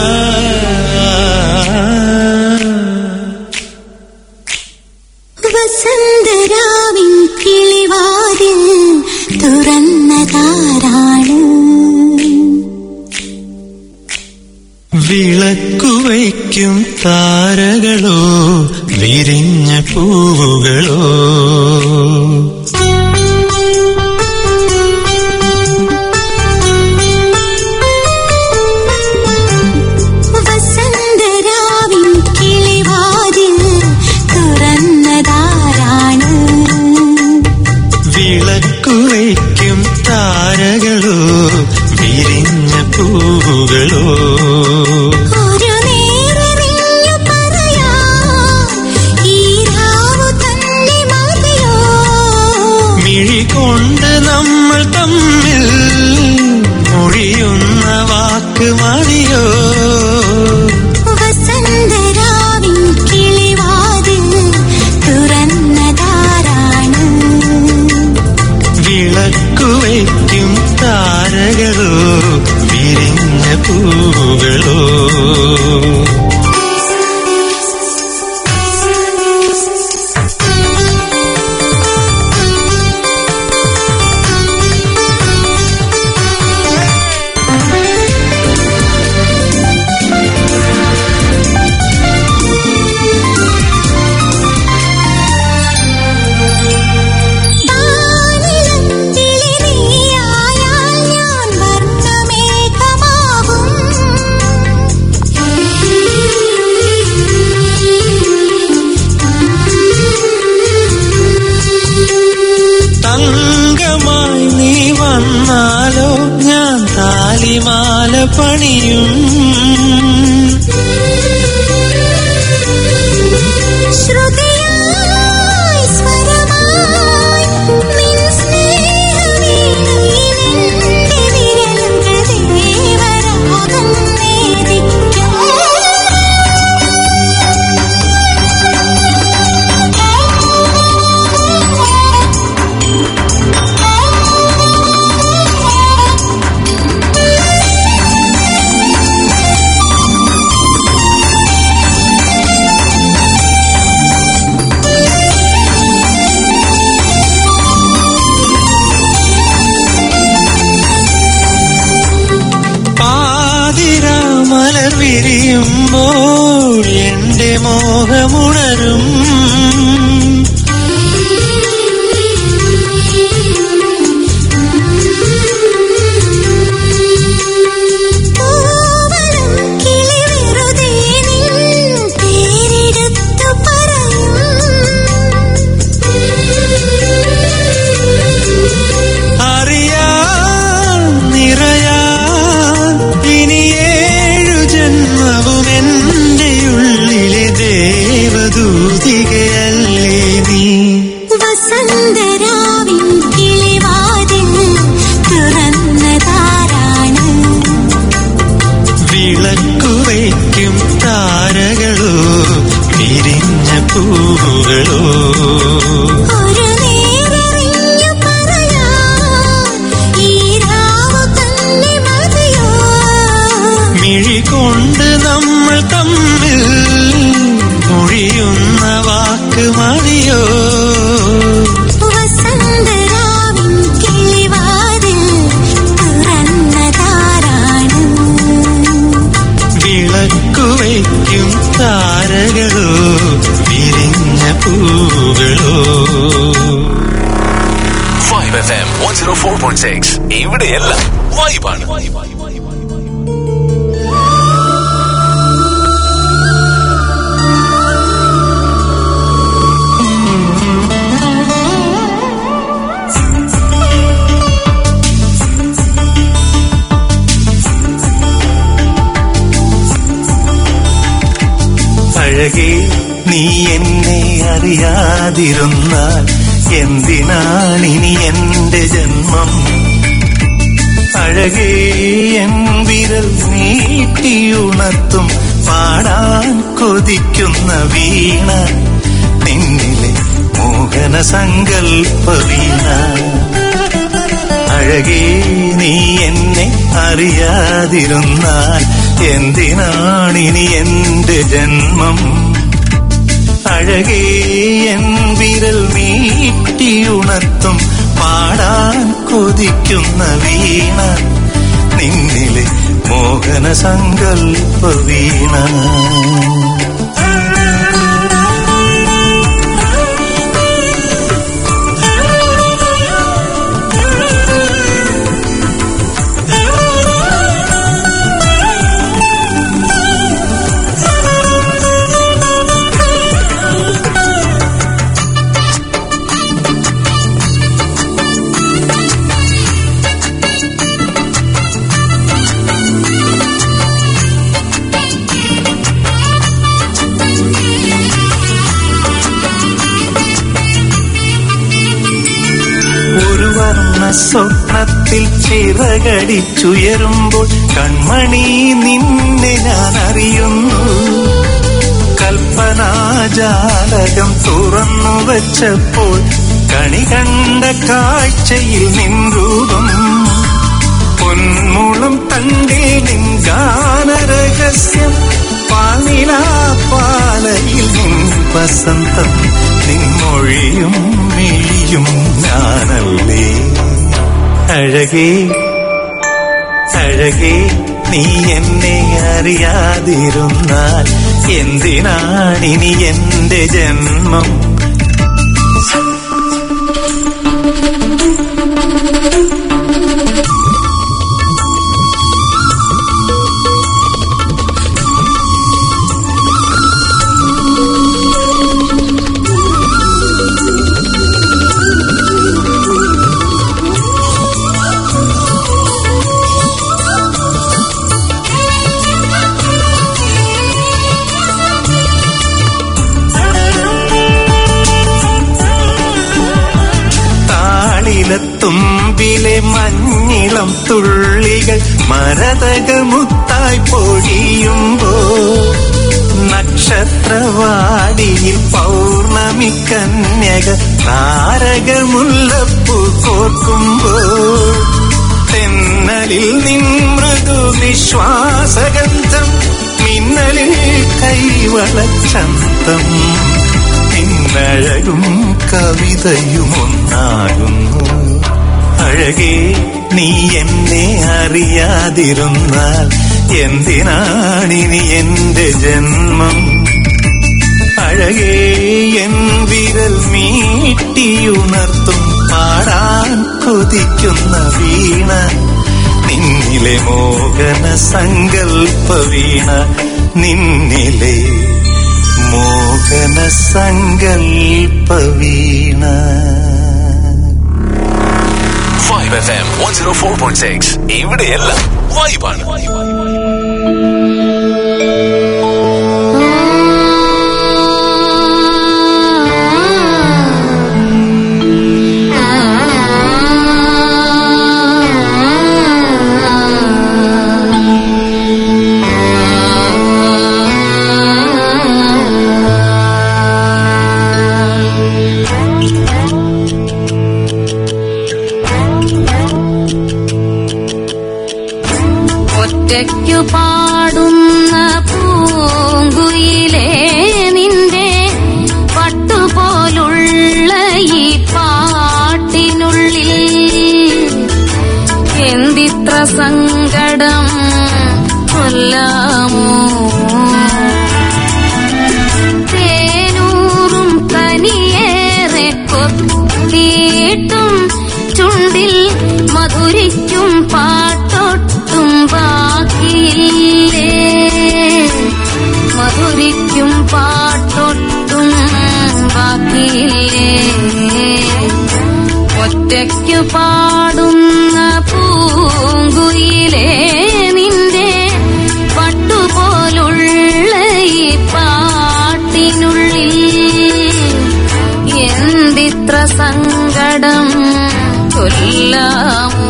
[SPEAKER 9] വസന്തരാവിൻ കിളിവാതിൽ തുറന്നതാരാണ്
[SPEAKER 2] വിളക്കുവയ്ക്കും താരകളോ വിരിഞ്ഞ പൂവുകളോ
[SPEAKER 9] വസന്തരാവിൻ കിളിവാതിൽ തുറന്നതാരാണ്
[SPEAKER 2] വിളക്കുവയ്ക്കും താരകളോ വിരിഞ്ഞ പൂവുകളോ
[SPEAKER 9] ഒരു നേരറിഞ്ഞു പറയാം ഈ രാവു തന്നെ മതിയോ
[SPEAKER 8] വിരിയുമ്പോൾ എന്റെ മോഹമുണരും
[SPEAKER 9] പൂവളം കിളി വെറുതെ നിൻ പേരെടുത്തു പറയും
[SPEAKER 8] അറിയാൻ നിറയാൻ ഇനി ഏഴു ജന്മവും എന്റെ ഉള്ളിലെ ദേവദൂതികയല്ലേ നീ
[SPEAKER 9] വസന്തരാവിൻ കിളിവാതിൽ തുറന്നതാരാണ്
[SPEAKER 8] വിളക്കുവയ്ക്കും താരകളോ വിരിഞ്ഞ പൂവുകളോ
[SPEAKER 9] ഒരു നേരറിഞ്ഞു പറയാൻ ഈ രാവു തന്നെ മതിയോ
[SPEAKER 8] മിഴി കൊണ്ട് നമ്മൾ തമ്മിൽ മൊഴിയുന്ന വാക്ക് മതിയോ
[SPEAKER 9] വസന്തരാവിൻ കിളിവാതിൽ തുറന്നതാരാണ്
[SPEAKER 8] വിളക്കുവയ്ക്കും താരകളോ വിരിഞ്ഞ പൂവുകളോ
[SPEAKER 4] 5 FM 104.6 ഇവിടെയെല്ലാം വൈബാണ്
[SPEAKER 8] അഴകേ നീ എന്നെ അറിയാതിരുന്നാൽ എന്തിനാണിനി എന്റെ ജന്മം അഴകേ എൻ വിരൽ നീട്ടിയുണർത്തും പാടാൻ കൊതിക്കുന്ന വീണ നിന്നിലെ മോഹന സങ്കൽപ്പ വീണ അഴകേ നീ എന്നെ അറിയാതിരുന്നാൽ എന്തിനാണിനി എന്റെ ജന്മം അഴകേ എൻ വിരൽ മീട്ടിയുണർത്തും പാടാൻ കൊതിക്കുന്ന വീണ നിന്നിലെ മോഹന സങ്കൽപ്പ വീണ ഒരു വർണ്ണ സ്വപ്നത്തിൽ ചിറകടിച്ചുയരുമ്പോൾ കൺമണി നിന്നെ ഞാൻ അറിയുന്നു കൽപ്പനാജാലകം തുറന്നു വച്ചപ്പോൾ കണി കണ്ട കാഴ്ചയിൽ നിൻ രൂപം പൊന്മുളം തണ്ടിൽ നിൻ ഗാനരഹസ്യം പാനിലാ പാലയിൽ നിൻ വസന്തം നിൻ മൊഴിയും മിഴിയും ഞാനല്ലേ അഴകേ അഴകേ നീ എന്നെ അറിയാതിരുന്നാൽ എന്തിനാണിനി എന്റെ ജന്മം താളിലത്തുമ്പിലെ മഞ്ഞിളം തുള്ളികൾ മരതകമുത്തായി പൊഴിയുമ്പോ നക്ഷത്രവാടിയിൽ പൗർണമി കന്യക താരകമുല്ലപ്പൂ കോർക്കുമ്പോ തെന്നലിൽ നിൻ മൃദു നിശ്വാസഗന്ധം മിന്നലിൽ കൈവളച്ചന്തം നിന്നഴകും കവിതയും ഒന്നാകുന്നു അഴകേ നീ എന്നെ അറിയാതിരുന്നാൽ എന്തിനാണിനി എന്റെ ജന്മം അഴകേ എൻ വിരൽ മീട്ടിയുണർത്തും പാടാൻ കൊതിക്കുന്ന വീണ നിന്നിലെ മോഹന സങ്കൽപ്പ വീണ നിന്നിലെ മോഹന സങ്കൽപ്പ വീണ
[SPEAKER 4] five F M one zero four point six ഇവിടെയല്ല വൈബാണ്
[SPEAKER 9] ഒറ്റയ്ക്കു പാടുന്ന പൂങ്കുയിലേ നിന്റെ പട്ടുപോലുള്ള ഈ പാട്ടിനുള്ളിൽ എന്തിത്ര സങ്കടം കൊല്ലാമോ തേനൂറും കനിയേറെ കൊത്തിയിട്ടും ചുണ്ടിൽ മധുരിക്കും പാട്ടൊട്ടും ബാക്കിയില്ലേ മധുരിക്കും പാട്ടൊട്ടും ബാക്കിയില്ലേ ഒറ്റയ്ക്കു പാടുന്ന പൂങ്കുയിലേ നിന്റെ പട്ടുപോലുള്ള ഈ പാട്ടിനുള്ളിൽ എന്തിത്ര സങ്കടം കൊല്ലാമോ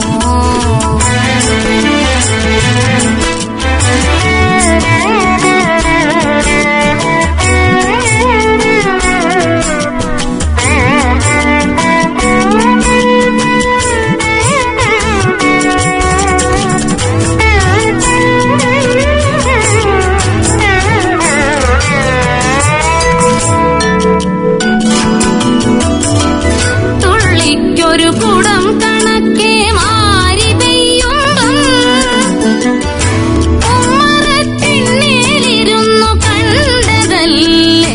[SPEAKER 9] തുള്ളിക്കൊരു കുടം കണക്കെ മാരി പെയ്യുമ്പം ഉമ്മറത്തിണ്ണേലിരുന്നു കണ്ടതല്ലേ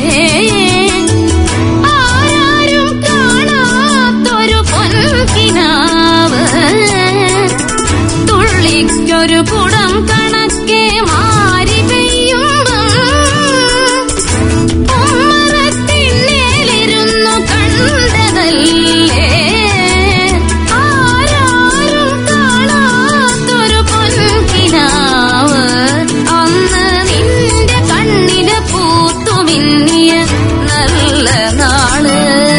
[SPEAKER 9] ആരാരും കാണാത്തൊരു പൊൻകിനാവ് തുള്ളിക്കൊരു കുടം കണക്കെ മാരി പെയ്യുമ്പം ഉമ്മറത്തിണ്ണേലിരുന്നു കണ്ടതല്ലേ ആരാരും കാണാത്തൊരു പൊൻകിനാവ് അന്ന് നിന്റെ കണ്ണിന് പൂത്തുമിന്നിയ നല്ല നാള്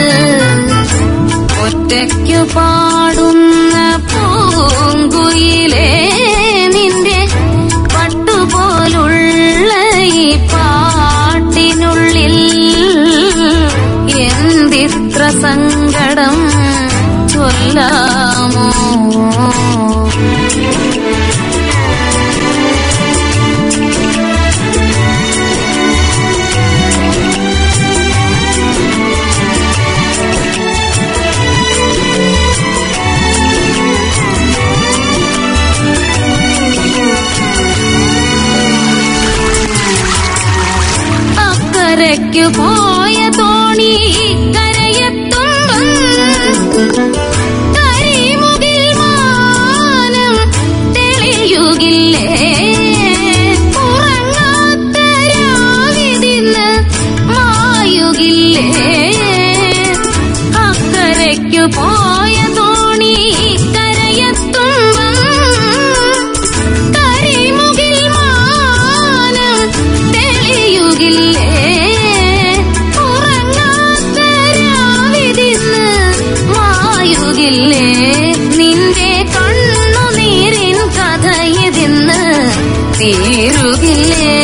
[SPEAKER 9] ഒറ്റയ്ക്കു പാടുന്ന പൂങ്കുയിലേ നിന്റെ പട്ടുപോലുള്ള ഈ പാട്ടിനുള്ളിൽ എന്തിത്ര സങ്കടം ചൊല്ലാമോ അക്കരയ്ക്കു പോയ തോണി കരയെത്തുമ്പം കരിമുകിൽ മാനം തെളിയുകില്ലേ ഉറങ്ങാത്ത രാവിതിന്ന് മായുകില്ലേ അക്കരയ്ക്കു പോയ തോണി കരയെത്തുമ്പം കരിമുകിൽ മാനം തെളിയുകില്ലേ ഉറങ്ങാത്ത രാവിതിന്ന് മായുകില്ലേ നിന്റെ കണ്ണുനീരിൻ കഥയതിന്ന് തീരുകില്ലേ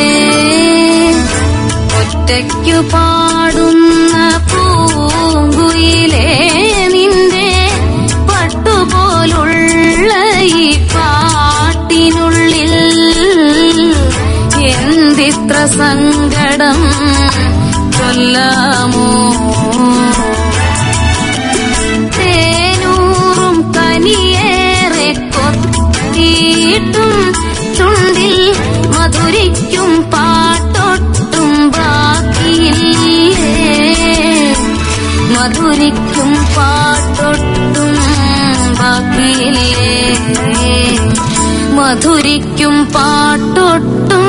[SPEAKER 9] ഒറ്റയ്ക്കു പാടുന്ന പൂങ്കുയിലേ നിന്റെ പട്ടുപോലുള്ള ഈ പാട്ടിനുള്ളിൽ എന്തിത്ര സങ്കടം കൊല്ലാമോ തേനൂറും കനിയേറെ കൊത്തിയിട്ടും ചുണ്ടിൽ മധുരിക്കും പാട്ടൊട്ടും ബാക്കിയില്ലേ മധുരിക്കും പാട്ടൊട്ടും ബാക്കിയില്ലേ മധുരിക്കും പാട്ടൊട്ടും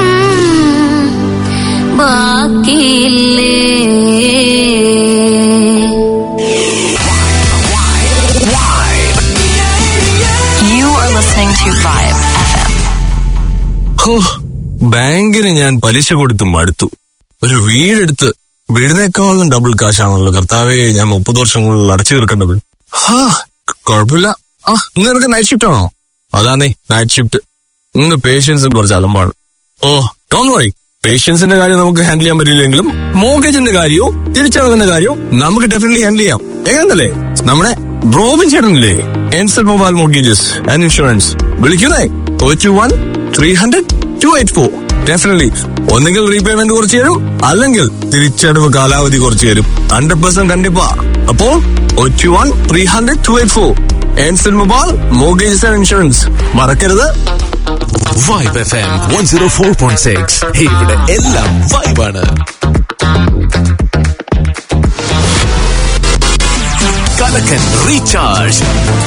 [SPEAKER 9] ബാക്കിയില്ലേ
[SPEAKER 7] You are listening to Vibe FM.
[SPEAKER 11] ഹോ ബാങ്കിന് ഞാൻ പലിശ കൊടുത്ത് മടുത്തു ഒരു വീടെടുത്ത് വീടിനേക്കാളും ഡബിൾ കാശാണല്ലോ കർത്താവേ ഞാൻ മുപ്പത് വർഷങ്ങളിൽ അടച്ചു തീർക്കേണ്ടത് ഹാ കുഴപ്പമില്ല ആ ഇന്ന് നിനക്ക് നൈറ്റ് ഷിഫ്റ്റ് ആണോ അതാന്നേ നൈറ്റ് ഷിഫ്റ്റ് ഇന്ന് പേഷ്യൻസ് കുറച്ച് അലമ്പാണ് ഓ ഡോൺ വറി പേഷ്യൻസിന്റെ കാര്യം നമുക്ക് ഹാൻഡിൽ ചെയ്യാൻ പറ്റില്ലെങ്കിലും മോർഗേജിന്റെ കാര്യവും തിരിച്ചടവിന്റെ കാര്യവും നമുക്ക് ഡെഫിനറ്റ്ലി ഹാൻഡിൽ ചെയ്യാം എങ്ങനല്ലേ നമ്മുടെ റോബിൻ ചേട്ടനില്ലേ എൻസൽ മൊബൈൽ മോർഗേജസ് ആൻഡ് ഇൻഷുറൻസ് വിളിക്കുന്നേ two one three hundred two eight four definitely ഒന്നുകിൽ റീപേയ്മെന്റ് കുറച്ച് തരും അല്ലെങ്കിൽ തിരിച്ചടവ് കാലാവധി കുറച്ച് തരും ഹൺഡ്രഡ് പെർസെന്റ് കണ്ടിപ്പാ അപ്പോ two one three hundred two eight four എൻസൽ മൊബൈൽ മോർഗേജസ് ആൻഡ് ഇൻഷുറൻസ് മറക്കരുത്
[SPEAKER 4] vibe F M one zero four point six ഇവിടെ എല്ലാം വൈബാണ് കലക്കൻ റീചാർജ്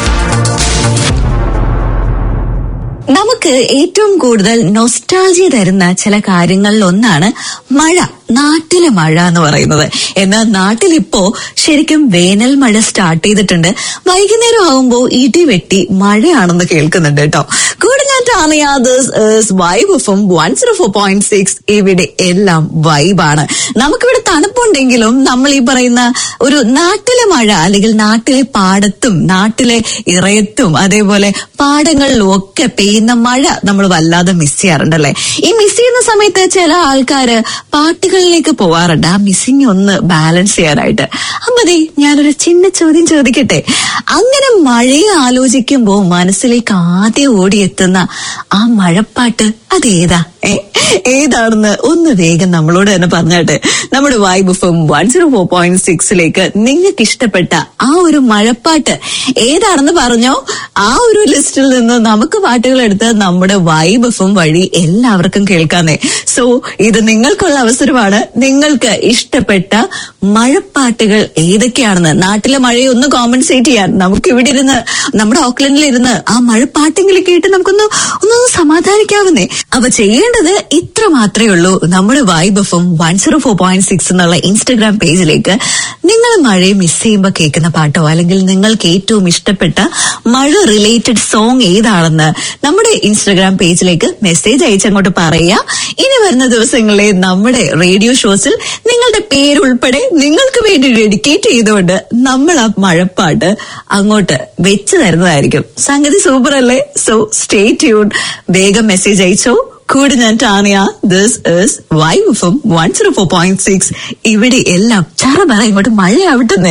[SPEAKER 5] നമുക്ക് ഏറ്റവും കൂടുതൽ നൊസ്റ്റാൾജി തരുന്ന ചില കാര്യങ്ങളിൽ ഒന്നാണ് മഴ നാട്ടിലെ മഴ എന്ന് പറയുന്നത് എന്നാൽ നാട്ടിൽ ഇപ്പോ ശരിക്കും വേനൽ മഴ സ്റ്റാർട്ട് ചെയ്തിട്ടുണ്ട് വൈകുന്നേരം ആകുമ്പോൾ ഇടി വെട്ടി മഴയാണെന്ന് കേൾക്കുന്നുണ്ട് കേട്ടോ കൂടുതലായിട്ടാണ് വൈബ് എഫും one zero four point six ഇവിടെ എല്ലാം വൈബാണ് നമുക്കിവിടെ തണുപ്പുണ്ടെങ്കിലും നമ്മൾ ഈ പറയുന്ന ഒരു നാട്ടിലെ മഴ അല്ലെങ്കിൽ നാട്ടിലെ പാടത്തും നാട്ടിലെ ഇറയത്തും അതേപോലെ പാടങ്ങളിലും ഒക്കെ പെയ്യുന്ന മഴ നമ്മൾ വല്ലാതെ മിസ് ചെയ്യാറുണ്ടല്ലേ ഈ മിസ് ചെയ്യുന്ന സമയത്ത് ചില ആൾക്കാര് പാട്ടുകളിലേക്ക് പോവാറുണ്ട് ആ മിസ്സിങ് ഒന്ന് ബാലൻസ് ചെയ്യാനായിട്ട് അമ്മതി ഞാനൊരു ചിന്ന ചോദ്യം ചോദിക്കട്ടെ അങ്ങനെ മഴയെ ആലോചിക്കുമ്പോ മനസ്സിലേക്ക് ആദ്യം ഓടിയെത്തുന്ന ആ മഴപ്പാട്ട് അതേതാ ഏ ഏതാണെന്ന് ഒന്ന് വേഗം നമ്മളോട് തന്നെ പറഞ്ഞാട്ടെ നമ്മുടെ വൈബ് എഫും വൺ സീറോ ഫോർ പോയിന്റ് സിക്സിലേക്ക് നിങ്ങൾക്ക് ഇഷ്ടപ്പെട്ട ആ ഒരു മഴപ്പാട്ട് ഏതാണെന്ന് പറഞ്ഞോ ആ ഒരു ലിസ്റ്റിൽ നിന്ന് നമുക്ക് പാട്ടുകൾ എടുത്ത് നമ്മുടെ വൈബ് എഫും വഴി എല്ലാവർക്കും കേൾക്കാന്നേ സോ ഇത് നിങ്ങൾക്കുള്ള അവസരമാണ് നിങ്ങൾക്ക് ഇഷ്ടപ്പെട്ട മഴപ്പാട്ടുകൾ ഏതൊക്കെയാണെന്ന് നാട്ടിലെ മഴയെ ഒന്ന് കോമ്പൻസേറ്റ് ചെയ്യാൻ നമുക്ക് ഇവിടെ ഇരുന്ന് നമ്മുടെ ഓക്ലൻഡിൽ ഇരുന്ന് ആ മഴപ്പാട്ടെങ്കിലും കേട്ട് നമുക്കൊന്ന് ഒന്ന് സമാധാനിക്കാവുന്നേ അപ്പൊ ചെയ്യേണ്ടത് ഇത്ര മാത്രമേ ഉള്ളൂ നമ്മുടെ വൈബ് എഫും one zero four point six എന്നുള്ള ഇൻസ്റ്റഗ്രാം പേജിലേക്ക് നിങ്ങൾ മഴയെ മിസ് ചെയ്യുമ്പോൾ കേൾക്കുന്ന പാട്ടോ അല്ലെങ്കിൽ നിങ്ങൾക്ക് ഏറ്റവും ഇഷ്ടപ്പെട്ട മഴ റിലേറ്റഡ് സോങ് ഏതാണെന്ന് നമ്മുടെ ഇൻസ്റ്റഗ്രാം പേജിലേക്ക് മെസ്സേജ് അയച്ചങ്ങോട്ട് പറയുക ഇനി വരുന്ന ദിവസങ്ങളിലെ നമ്മുടെ റേഡിയോ ഷോസിൽ നിങ്ങളുടെ പേരുൾപ്പെടെ നിങ്ങൾക്ക് വേണ്ടി ഡെഡിക്കേറ്റ് ചെയ്തുകൊണ്ട് നമ്മൾ ആ മഴപ്പാട്ട് അങ്ങോട്ട് വെച്ച് തരുന്നതായിരിക്കും സംഗതി സൂപ്പർ അല്ലേ സോ സ്റ്റേ ട്യൂൺ വേഗം മെസ്സേജ് അയച്ചോ കൂടെ ഞാൻ ടാനിയ ദിസ് ഇസ് വൈവ് എഫും one zero four point six ഇവിടെ എല്ലാം ചറ പറ ഇങ്ങോട്ട് മഴയാവട്ടെന്ന്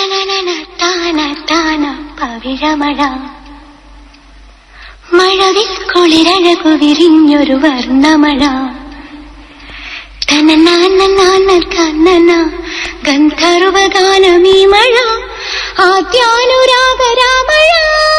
[SPEAKER 13] പവിഴമഴ മഴവിൽ കുളിരഴകു വിരിഞ്ഞൊരു വർണ്ണമഴ തനനാന കണ്ണന ഗന്ധർവഗാനമീ മഴ ആദ്യാനുരാഗരാമഴ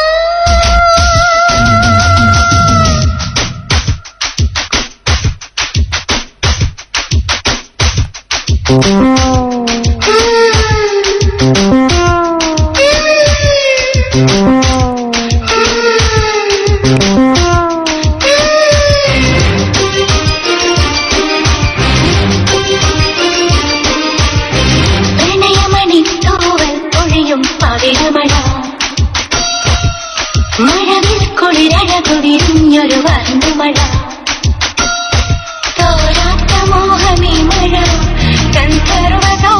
[SPEAKER 13] പ്രണയമണി തൂവൽ പൊഴിയും പവിഴമഴ മഴവിൽ കുളിരഴകു വിരിഞ്ഞൊരു വർണ്ണമഴ തോരാത്ത മോഹമീ മഴ ഗന്ധർവഗാ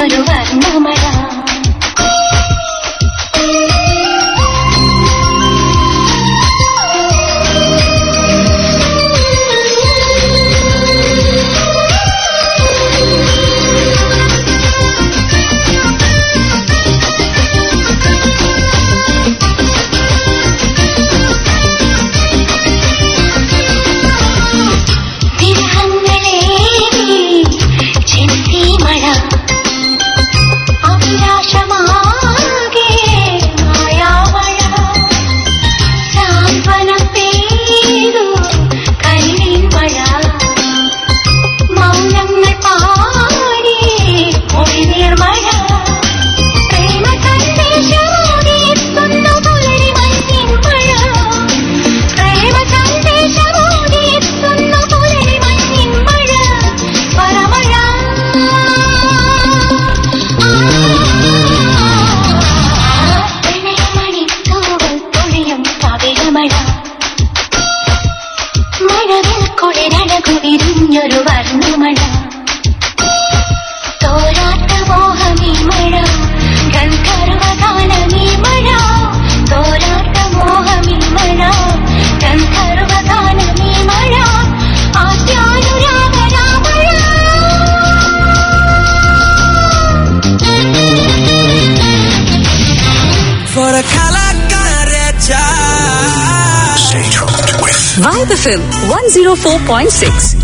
[SPEAKER 13] പൊഴിഞ്ഞൊരു വർണ്ണമഴ വിരഹങ്ങളേറി ചെന്തിമഴ അഭിലാഷമാകെ മായാമഴ സാന്ത്വനം പെയ്തു കൈനീർ മഴ മൗനങ്ങൾ പാടി മൊഴിനീർ മഴ പ്രേമ സന്ദേശമോടെ എത്തുന്നു പുലരി മഞ്ഞിൻ മഴ പ്രേമ സന്ദേശമോടെ എത്തുന്നു പുലരി മഞ്ഞിൻ മഴ പരമഴ പ്രണയമണിത്തൂവൽ പൊഴിയും കവിളമഴ മഴവിൽ കുളിരഴകു വിരിഞ്ഞൊരു വർണ്ണമഴ തോരാത്ത മോഹമീ മഴ ഗന്ധർവഗാനമീ മഴ തോരാത്ത മോഹമീ മഴ ഗന്ധർവഗാനമീ മഴ ആദ്യാനുരാഗരാമഴ
[SPEAKER 6] For a kalakareta.
[SPEAKER 12] Vibe FM 104.6.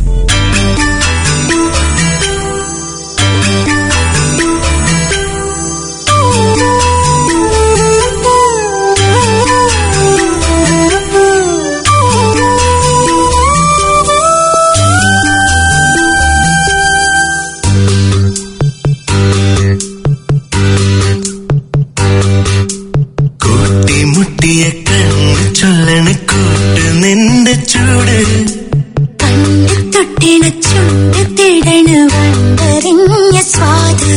[SPEAKER 8] കൂട്ടിമുട്ടിയ കണ്ണ് ചൊല്ലണ കൂട്ട് നിന്റെ ചൂട്
[SPEAKER 13] കണ്ടു തൊട്ടിണ ചുണ്ട് തിടണ് വണ്ടറിഞ്ഞ സ്വാദ്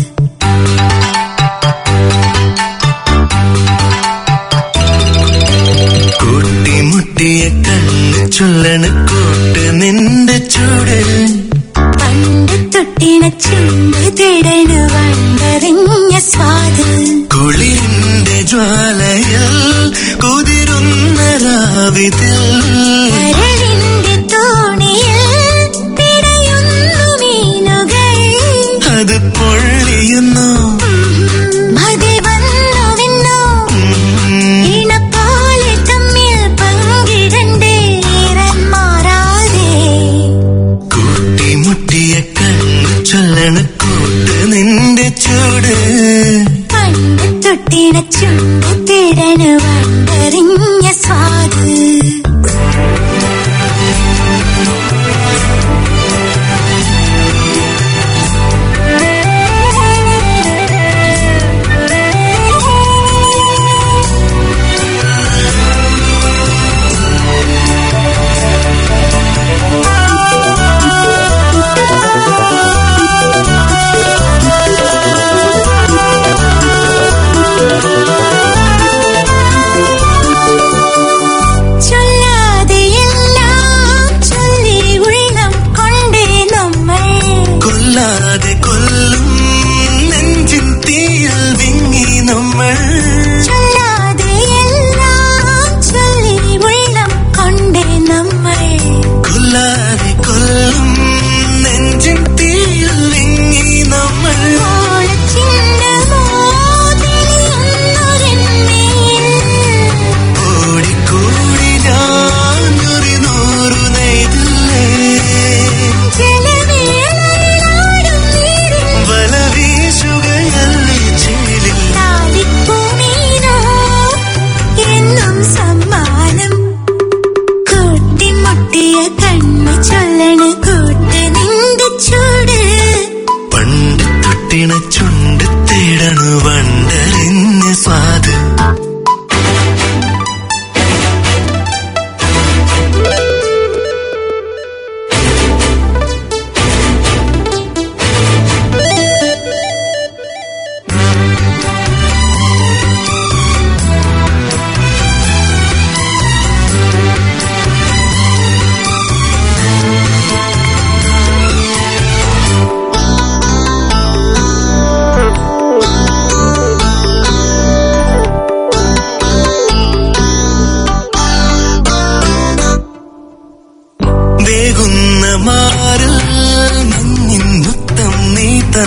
[SPEAKER 8] കൂട്ടിമുട്ടിയ കണ്ണ് ചൊല്ലണ കൂട്ട് നിന്റെ ചൂട്
[SPEAKER 13] കണ്ടു തൊട്ടിണ ചുണ്ട് തിടണ് വണ്ടറിഞ്ഞ സ്വാദ്
[SPEAKER 8] കുളിരിന്റെ ജ്വാലയിൽ കുതിരുന്ന രാവിതിൽ
[SPEAKER 13] കരളിന്റെ തോണിയിൽ പിടയുന്നു മീനുകൾ
[SPEAKER 8] അത് പൊള്ളിയുന്നു
[SPEAKER 13] മതി വന്നുവെന്നോ ഇണപോലെ തമ്മിൽ പങ്കിടണ്ടേ ഈറൻ മാറാതെ
[SPEAKER 8] കൂട്ടിമുട്ടിയ കണ്ണ് ചൊല്ലണ കൂട്ട് നിന്റെ ചൂട്
[SPEAKER 13] കണ്ടു തൊട്ടിണ ചുണ്ട് തിടണ് വണ്ടറിഞ്ഞ സ്വാദ്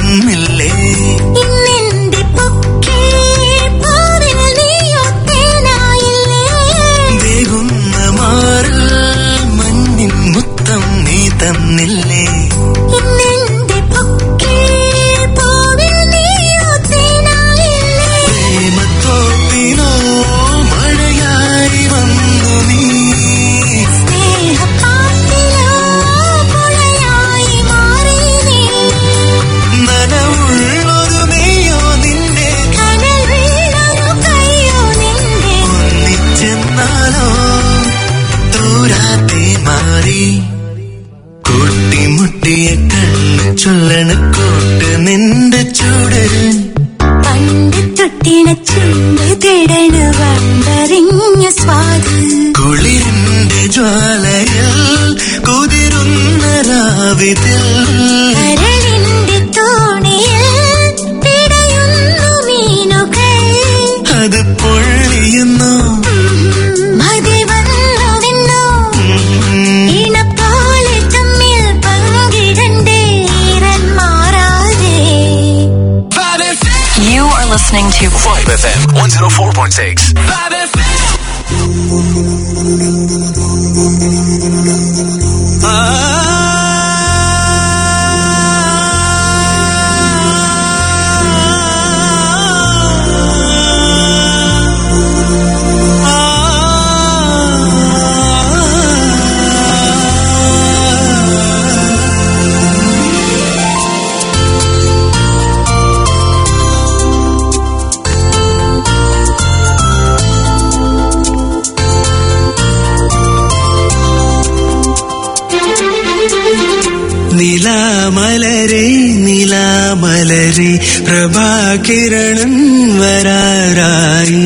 [SPEAKER 8] തന്നില്ലേ
[SPEAKER 13] ഇന്നെന്റെ പൊക്കിൽ പൂവിൽ നീയോ തേനായില്ലേ
[SPEAKER 8] വേകുന്ന മാറിൽ മഞ്ഞിൻ മുത്തം നീ തന്നില്ലേ
[SPEAKER 13] ഇന്നെന്റെ പൊക്കിൽ പൂവിൽ നീയോ തേനായില്ലേ
[SPEAKER 8] പ്രേമത്തോപ്പിനോ മഴയായി വന്നു നീ
[SPEAKER 13] സ്നേഹപ്പാട്ടിലോ പുഴയായി മാറി നീ
[SPEAKER 8] നനവുള്ളൊരു മെയ്യോ നിന്റെ
[SPEAKER 13] കനൽ വീണൊരു കയ്യോ നിന്റെ
[SPEAKER 8] ഒന്നിച്ചെന്നാലോ തോരാതെ മാറി കൂട്ടിമുട്ടിയ കണ്ണ് ചൊല്ലണ കൂട്ട് നിന്റെ ചൂട്
[SPEAKER 13] പണ്ട് തൊട്ടിണ ചുണ്ട് തിടണ വണ്ടറിഞ്ഞ സ്വാദ്
[SPEAKER 8] കുളിരിന്റെ ജ്വാലയിൽ കുതിരുന്ന രാവിതിൽ
[SPEAKER 13] കരളിന്റെ തോണിയിൽ പിടയുന്നു മീനുകൾ
[SPEAKER 8] അത് പൊള്ളിയുന്നു
[SPEAKER 13] മതി വന്നുവെന്നോ ഇണപ്പോലെ തമ്മിൽ പങ്കിടണ്ടേ ഈറൻ മാറാതെ
[SPEAKER 7] You are listening to
[SPEAKER 4] Vibe FM 104.6.
[SPEAKER 8] നിലാമലരെ നിലാമലരെ പ്രഭാകിരണം വരാറായി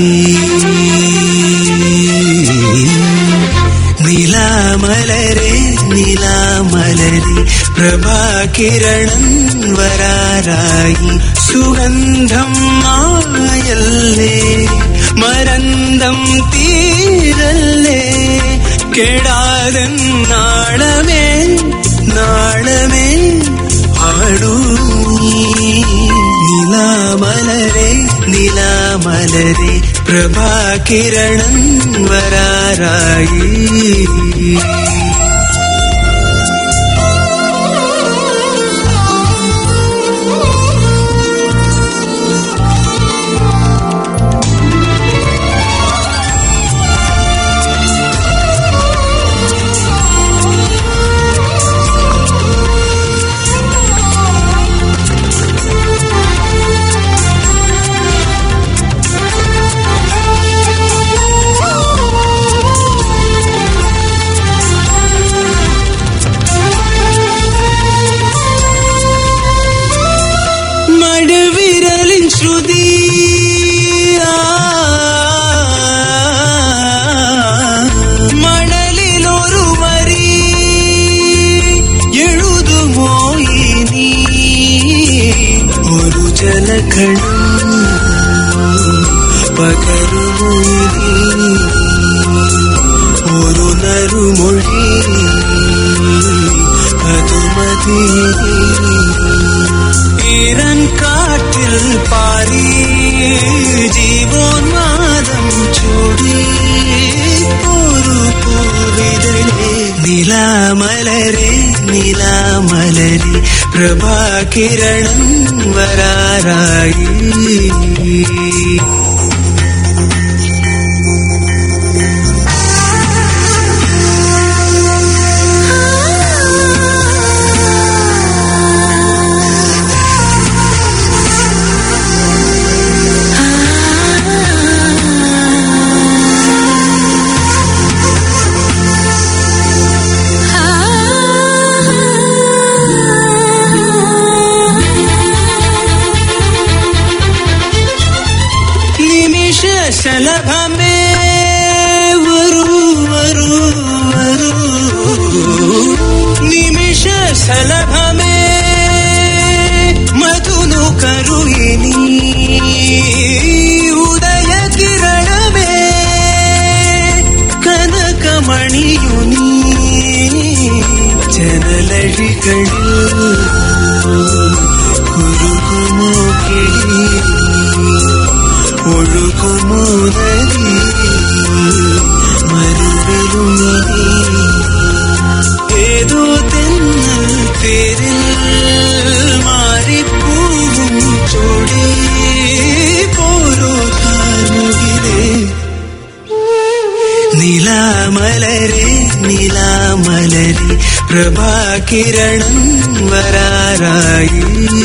[SPEAKER 8] നിലാമലരെ നിലാമലരെ പ്രഭാകിരണം വരാറായി സുഗന്ധം മായല്ലേ മരന്തം തീരല്ലേ കെടാതെ നാളമേ നാളമേ പാടൂ നിലാമലരെ നിലാമലരെ പ്രഭാകിരണം വരാറായി മടുവിരലിൻ ശ്രുതി മണലിലൊരു വരി എഴുതുമോ ഇനി ഒരു ജലകണം പകരുമോ ഇനി ഒരു നറുമൊഴി അത് മതി ഈരൻ കാറ്റിൽ പാറി ജീവോന്മാദം ചൂടി ഒരു പൂവിതലേ നിലാമലരെ നിലാമലരെ പ്രഭാകിരണം വരാറായി നിമിഷ ശലഭമേ വരൂ വരൂ വരൂ നിമിഷ ശലഭമേ മധുനു കരുയിനി ഉദയ കിരണമേ കനകമണിയുനി ജനലഴികളിൽ ഉരുകുമോ കിളി ഒഴുകുമോ നദി മരുവിലും നീ ഏതോ തെന്നൽ പേരിൽ മാറിപ്പോവും ചൊടി പോരോ കാർമുകിലേ നിലാമലരെ നിലാമലരെ പ്രഭാകിരണം വരാറായി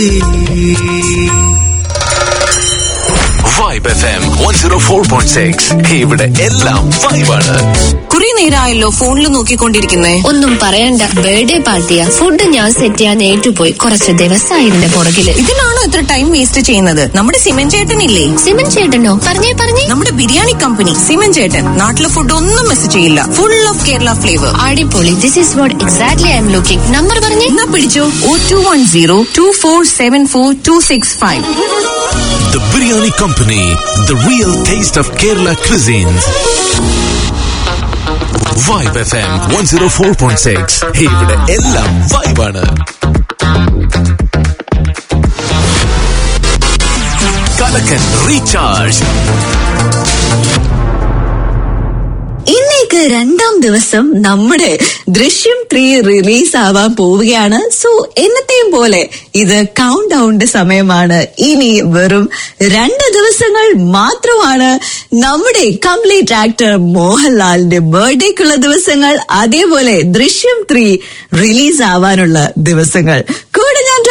[SPEAKER 4] vibe F M one zero four point six ഇവിടെ എല്ലാം വൈബാണ്
[SPEAKER 12] കുറെ നേരമായല്ലോ ഫോണിൽ നോക്കിക്കൊണ്ടിരിക്കുന്നേ
[SPEAKER 10] ഒന്നും പറയണ്ട ബർത്ത്ഡേ പാർട്ടിയാ ഫുഡ് ഞാൻ സെറ്റ് ചെയ്യാൻ ഏറ്റുപോയി കുറച്ച് ദിവസമായി ഇതിന്റെ പുറകില്
[SPEAKER 12] ഇതിനാണോ ഇത്ര ടൈം വേസ്റ്റ് ചെയ്യുന്നത് നമ്മുടെ സിമൻ ചേട്ടനില്ലേ
[SPEAKER 10] സിമൻ ചേട്ടനോ പറഞ്ഞേ പറഞ്ഞേ
[SPEAKER 12] നമ്മുടെ ബിരിയാണി കമ്പനി സിമൻ ചേട്ടൻ നാട്ടിലെ ഫുഡ് ഒന്നും മിസ് ചെയ്യില്ല ഫുൾ ഓഫ് കേരള ഫ്ലേവർ
[SPEAKER 10] അടിപൊളി this is what exactly I M looking number പറഞ്ഞേ
[SPEAKER 12] എന്നാ പിടിച്ചോ ഓ two one zero two four seven four two six five
[SPEAKER 4] The Biryani Company, the real taste of Kerala cuisines. Vibe FM 104.6 ഇവിടെ എല്ലാം വൈബാണ് കലക്കൻ recharge
[SPEAKER 5] ഇന്നേക്ക് രണ്ടാം ദിവസം നമ്മുടെ ദൃശ്യം ത്രീ റിലീസ് ആവാൻ പോവുകയാണ് സോ എന്നത്തെയും പോലെ ഇത് കൗണ്ട് ഡൗണിന്റെ സമയമാണ് ഇനി വെറും രണ്ട് ദിവസങ്ങൾ മാത്രമാണ് നമ്മുടെ കംപ്ലീറ്റ് ആക്ടർ മോഹൻലാലിന്റെ ബർത്ത്ഡേക്കുള്ള ദിവസങ്ങൾ അതേപോലെ ദൃശ്യം ത്രീ റിലീസ് ആവാനുള്ള ദിവസങ്ങൾ കൂടെ ഞാൻ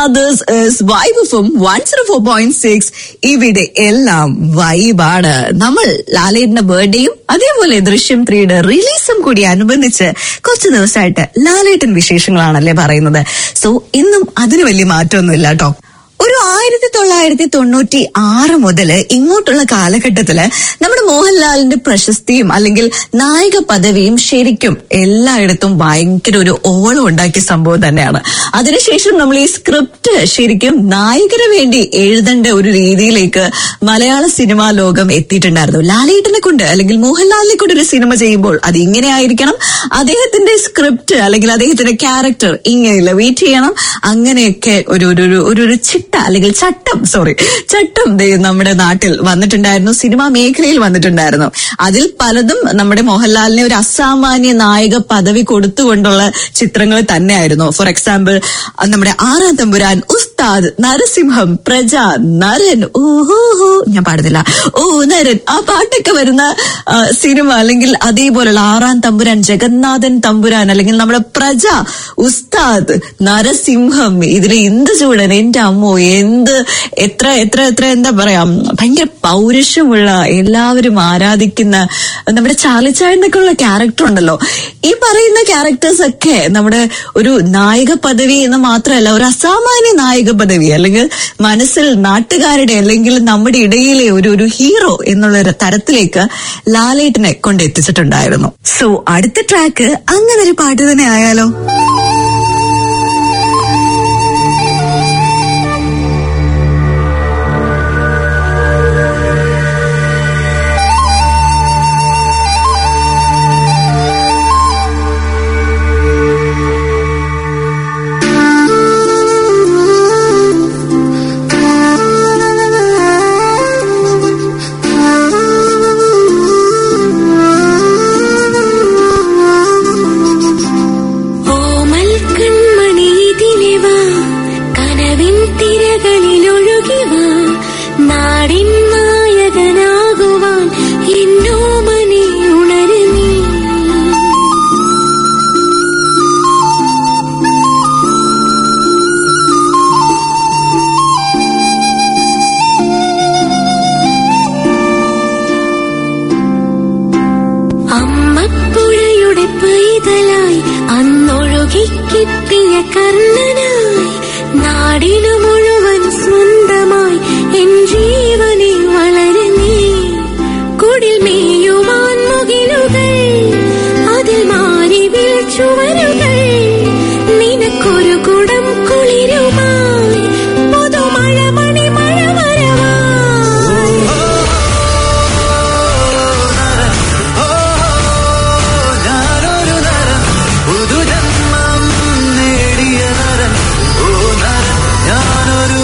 [SPEAKER 5] വൈബും one zero four point six ഇവിടെ എല്ലാം വൈബാണ് നമ്മൾ ലാലേട്ടന്റെ ബർത്ത്ഡേയും അതേപോലെ ദൃശ്യം ത്രീയുടെ റിലീസും കൂടി അനുബന്ധിച്ച് കുറച്ച് ദിവസമായിട്ട് ലാലേട്ടൻ വിശേഷങ്ങളാണല്ലേ പറയുന്നത് സോ ഇന്നും അതിന് വലിയ മാറ്റമൊന്നുമില്ല കേട്ടോ ഒരു ആയിരത്തി തൊള്ളായിരത്തി തൊണ്ണൂറ്റി ആറ് മുതൽ ഇങ്ങോട്ടുള്ള കാലഘട്ടത്തില് നമ്മുടെ മോഹൻലാലിന്റെ പ്രശസ്തിയും അല്ലെങ്കിൽ നായിക പദവിയും ശരിക്കും എല്ലായിടത്തും ഭയങ്കര ഒരു ഓളം ഉണ്ടാക്കിയ സംഭവം തന്നെയാണ് അതിനുശേഷം നമ്മൾ ഈ സ്ക്രിപ്റ്റ് ശരിക്കും നായകന് വേണ്ടി എഴുതേണ്ട ഒരു രീതിയിലേക്ക് മലയാള സിനിമാ ലോകം എത്തിയിട്ടുണ്ടായിരുന്നു ലാലേട്ടനെ കൊണ്ട് അല്ലെങ്കിൽ മോഹൻലാലിനെ കൊണ്ട് ഒരു സിനിമ ചെയ്യുമ്പോൾ അത് ഇങ്ങനെ ആയിരിക്കണം അദ്ദേഹത്തിന്റെ സ്ക്രിപ്റ്റ് അല്ലെങ്കിൽ അദ്ദേഹത്തിന്റെ ക്യാരക്ടർ ഇങ്ങനെ വെയിറ്റ് ചെയ്യണം അങ്ങനെയൊക്കെ ഒരു ഒരു ഒരു- ഒരു ഒരു ചിട്ട അല്ലെങ്കിൽ ചട്ടം സോറി ചട്ടം ദേ നമ്മുടെ നാട്ടിൽ വന്നിട്ടുണ്ടായിരുന്നു സിനിമാ മേഖലയിൽ വന്നിട്ടുണ്ടായിരുന്നു അതിൽ പലതും നമ്മുടെ മോഹൻലാലിനെ ഒരു അസാമാന്യ നായക പദവി കൊടുത്തുകൊണ്ടുള്ള ചിത്രങ്ങൾ തന്നെയായിരുന്നു ഫോർ എക്സാമ്പിൾ നമ്മുടെ ആറാം തമ്പുരാൻ ഉസ്താദ് നരസിംഹം പ്രജ നരൻ ഓഹോ ഞാൻ പാടുന്നില്ല ഓ നരൻ ആ പാട്ടൊക്കെ വരുന്ന ആ, സിനിമ അല്ലെങ്കിൽ അതേപോലുള്ള ആറാം തമ്പുരാൻ ജഗന്നാഥൻ തമ്പുരാൻ അല്ലെങ്കിൽ നമ്മുടെ പ്രജ ഉസ്താദ് നരസിംഹം ഇതിലെ എന്ത് ചൂടൻ എന്റെ അമ്മോ എന്ത് എത്ര എത്ര എത്ര എന്താ പറയാ ഭയങ്കര പൗരുഷമുള്ള എല്ലാവരും ആരാധിക്കുന്ന നമ്മുടെ ചാലിച്ചായനൊക്കെ ഉള്ള ക്യാരക്ടർ ഉണ്ടല്ലോ ഈ പറയുന്ന ക്യാരക്ടേഴ്സ് ഒക്കെ നമ്മുടെ ഒരു നായിക പദവി എന്ന് മാത്രമല്ല ഒരു അസാമാന്യ നായിക പദവി അല്ലെങ്കിൽ മനസ്സിൽ നാട്ടുകാരുടെ അല്ലെങ്കിൽ നമ്മുടെ ഇടയിലെ ഒരു ഒരു ഹീറോ എന്നുള്ള ഒരു തരത്തിലേക്ക് ലാലേട്ടനെ കൊണ്ടെത്തിച്ചിട്ടുണ്ടായിരുന്നു സോ അടുത്ത ട്രാക്ക് അങ്ങനെ ഒരു പാട്ട് തന്നെ ആയാലോ
[SPEAKER 13] ഓമൽ കൺമണി ഇതിലെ വാ കനവിൻ തിരകളിൽ ഒഴുകി വാ നാടിൻ നായകനാകുവാൻ എന്നോ മണി ഉണരു നീ അമ്മപ്പുഴയുടെ പൈതലായി അന്നൊഴുകിക്കിട്ടിയ കർണനായി നാടിനു മുഴുവൻ സ്വന്തമായി എൻ ജീവനിൽ വളരെ നീ കുടിൽ മേയുവാൻ മുകിലുകൾ അതിൽ മാറി ചുവരുകൾ നിനക്കൊരു കുടം കുളിരുമായി പുതുമഴ മണി മഴ വരവായി
[SPEAKER 8] ഞാനൊരു നരൻ പുതുജന്മം നേടിയ നരൻ ഓ നരൻ ഞാനൊരു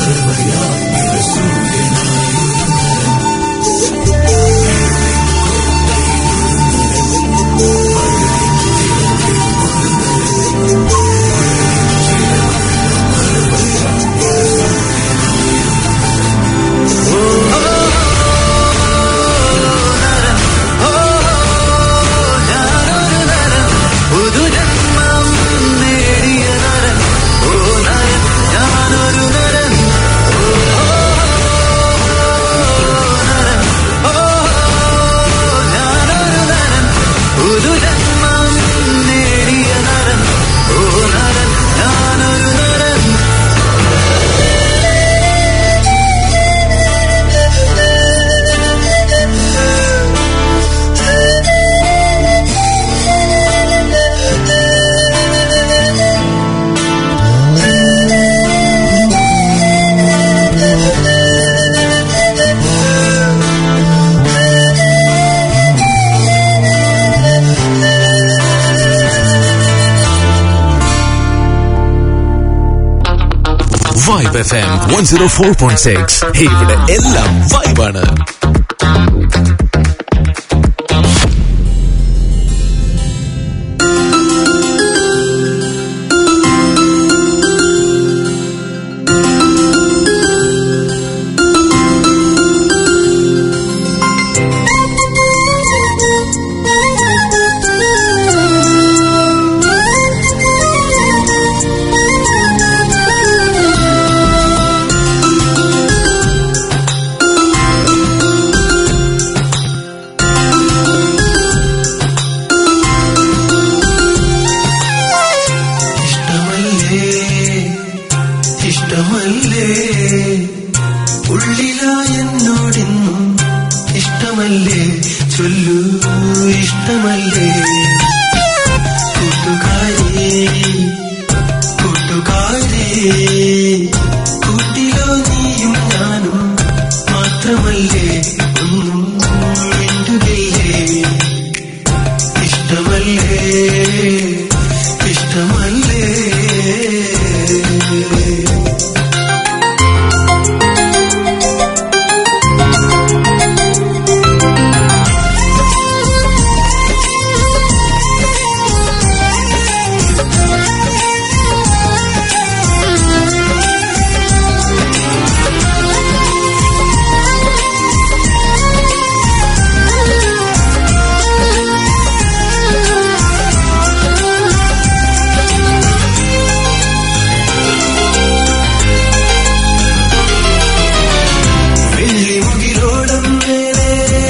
[SPEAKER 4] vibe F M one zero four point six ഇവിടെ എല്ലാം വൈബാണ്
[SPEAKER 8] ഇഷ്ടമല്ലേ ഇഷ്ടമല്ലേ ഉള്ളില എന്നോടിന്നും ഇഷ്ടമല്ലേ ചൊല്ലൂ ഇഷ്ടമല്ലേ കൂട്ടുകാരി കൂട്ടുകാരി കൂട്ടിലോ നീയും ഞാനും മാത്രമല്ലേ ഒന്നും മിണ്ടുകയില്ലേ ഇഷ്ടമല്ലേ ഇഷ്ടമല്ലേ വെള്ളിമുകിലോടം മേലെ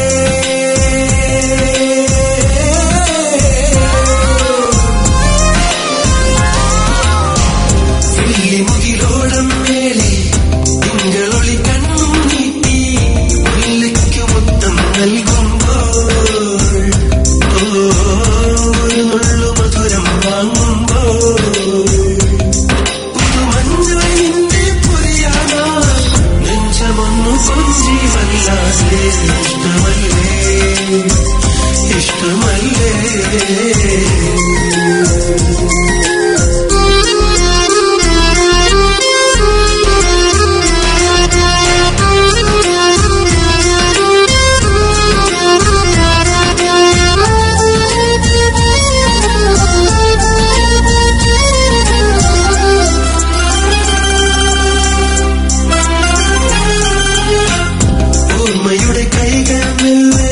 [SPEAKER 8] വെള്ളിമുകിലോടം മേലെ തിങ്കളൊളി കണ്ണും നീട്ടി മുല്ലയ്ക്ക് മൊത്തം നൽകുമ്പോൾ ഓ ഒരു നുള്ളു മധുരം വാങ്ങുമ്പോൾ പുതുമഞ്ഞളിന്റെ പൊരിയാണോ നെഞ്ചമൊന്നു കൊഞ്ചി വല്ലാതെ ഇഷ്ടമല്ലേ ഇഷ്ടമല്ലേ ഓർമ്മയുടെ കൈകൾ മെല്ലെ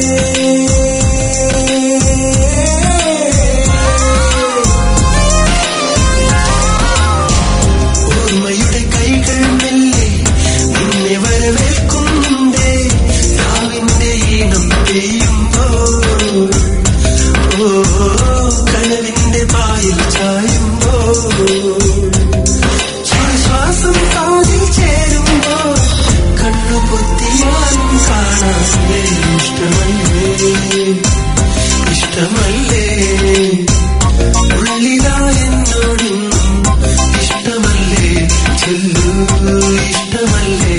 [SPEAKER 8] ഓർമ്മയുടെ കൈകൾ മെല്ലെ നിന്നെ വരവേൽക്കുന്നുണ്ടേ രാവിന്റെ ഈണം പെയ്യുമ്പോൾ ഓ കനവിന്റെ പായിൽ ചായുമ്പോൾ ശ്വാസം കാതിൽ ചേരുമ്പോൾ കണ്ണു പൊത്തിയാലും കാണാതെ ഇഷ്ടമല്ലേ ഇഷ്ടമല്ലേ ഉള്ളില എന്നോടിന്നും ഇഷ്ടമല്ലേ ചൊല്ലൂ ഇഷ്ടമല്ലേ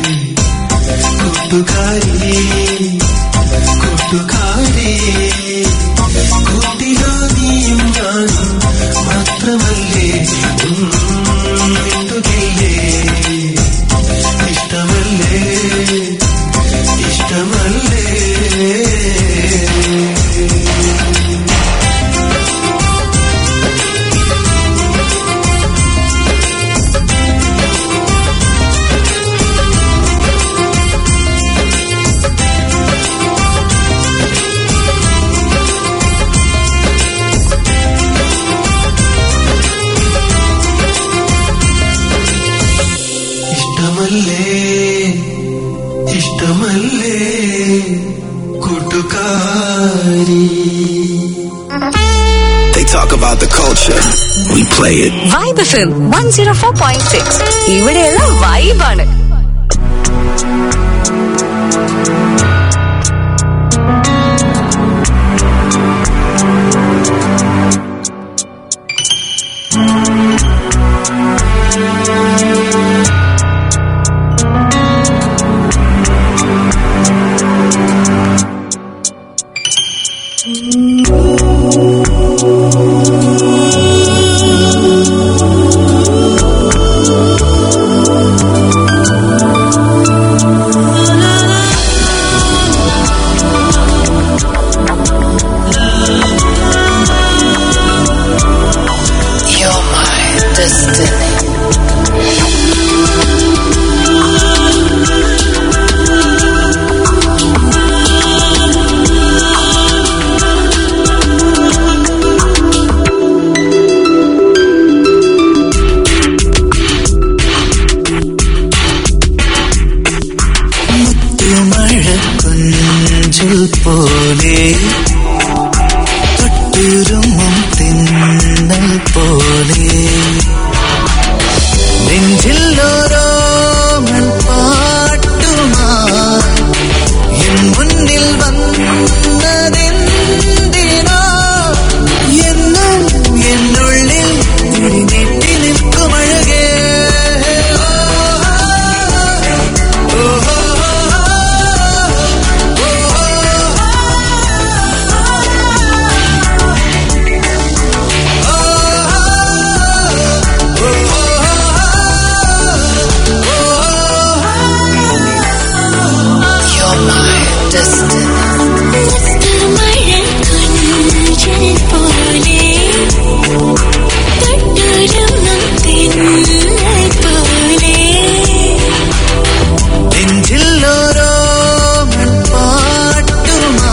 [SPEAKER 8] കൂട്ടുകാരി കൂട്ടുകാരി കൂട്ടിലോ നീയും ഞാനും മാത്രമല്ലേ ഒന്നും മിണ്ടുകയില്ലേ ഇഷ്ടമല്ലേ ഇഷ്ടമല്ലേ കൂട്ടുകാരി
[SPEAKER 14] They talk about the culture. We play it.
[SPEAKER 15] Vibe F M one zero four point six ഇവിടെയുള്ള വൈബാണ്
[SPEAKER 16] You're my destiny.
[SPEAKER 8] മഴക്കുഞ്ചിൽ പോലെ തൊട്ടുരുമ്മും തിന്നൽ പോലെ നെഞ്ചിൽ ഓരോ പാട്ടുമാ എൻ മുന്നിൽ വന്നതെന്തിനോ എന്നും എന്നുള്ളിൽ തിരിനെട്ടി നിൽക്കും അഴകേ ഓ, ഓ,
[SPEAKER 16] You're my destiny.
[SPEAKER 8] നെഞ്ചിൽ ഓരോ പാട്ടുമാ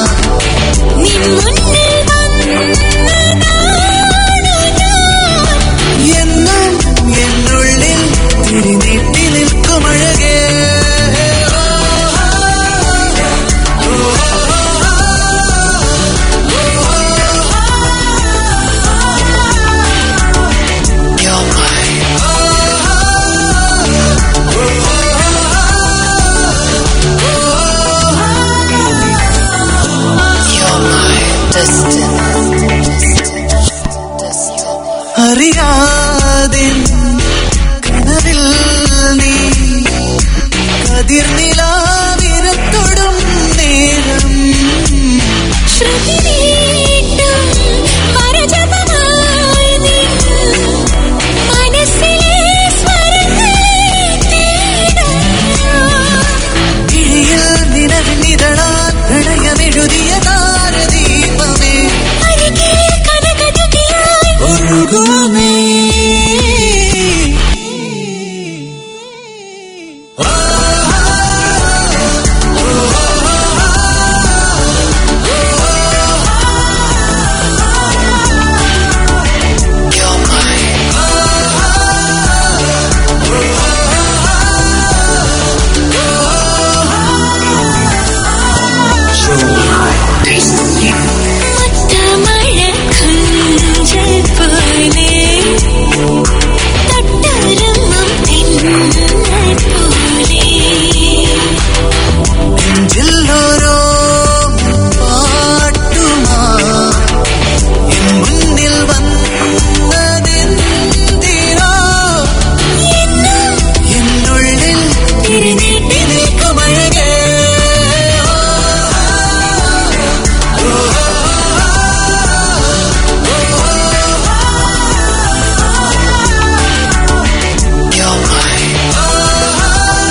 [SPEAKER 8] എന്നും എന്നുള്ളിൽ തിരിനെട്ടി നിൽക്കും അഴകേ
[SPEAKER 16] You're my You're my destiny.
[SPEAKER 8] അറിയാതെ കനവിൽ നീ കതിർനിലാവിരത്തൊടും നേരം കിഴിയിൽ നിലവിനിതളാൻ പ്രണയമെഴുതിയ താരദീപമേ ഒഴുകുമേ
[SPEAKER 16] You're my
[SPEAKER 8] നെഞ്ചിൽ ഓരോ പാട്ടുമാ എൻ മുന്നിൽ വന്നതെന്തിനോ എന്നുള്ളിൽ തിരിനീട്ടി നിൽക്കും അഴകേ
[SPEAKER 16] You're my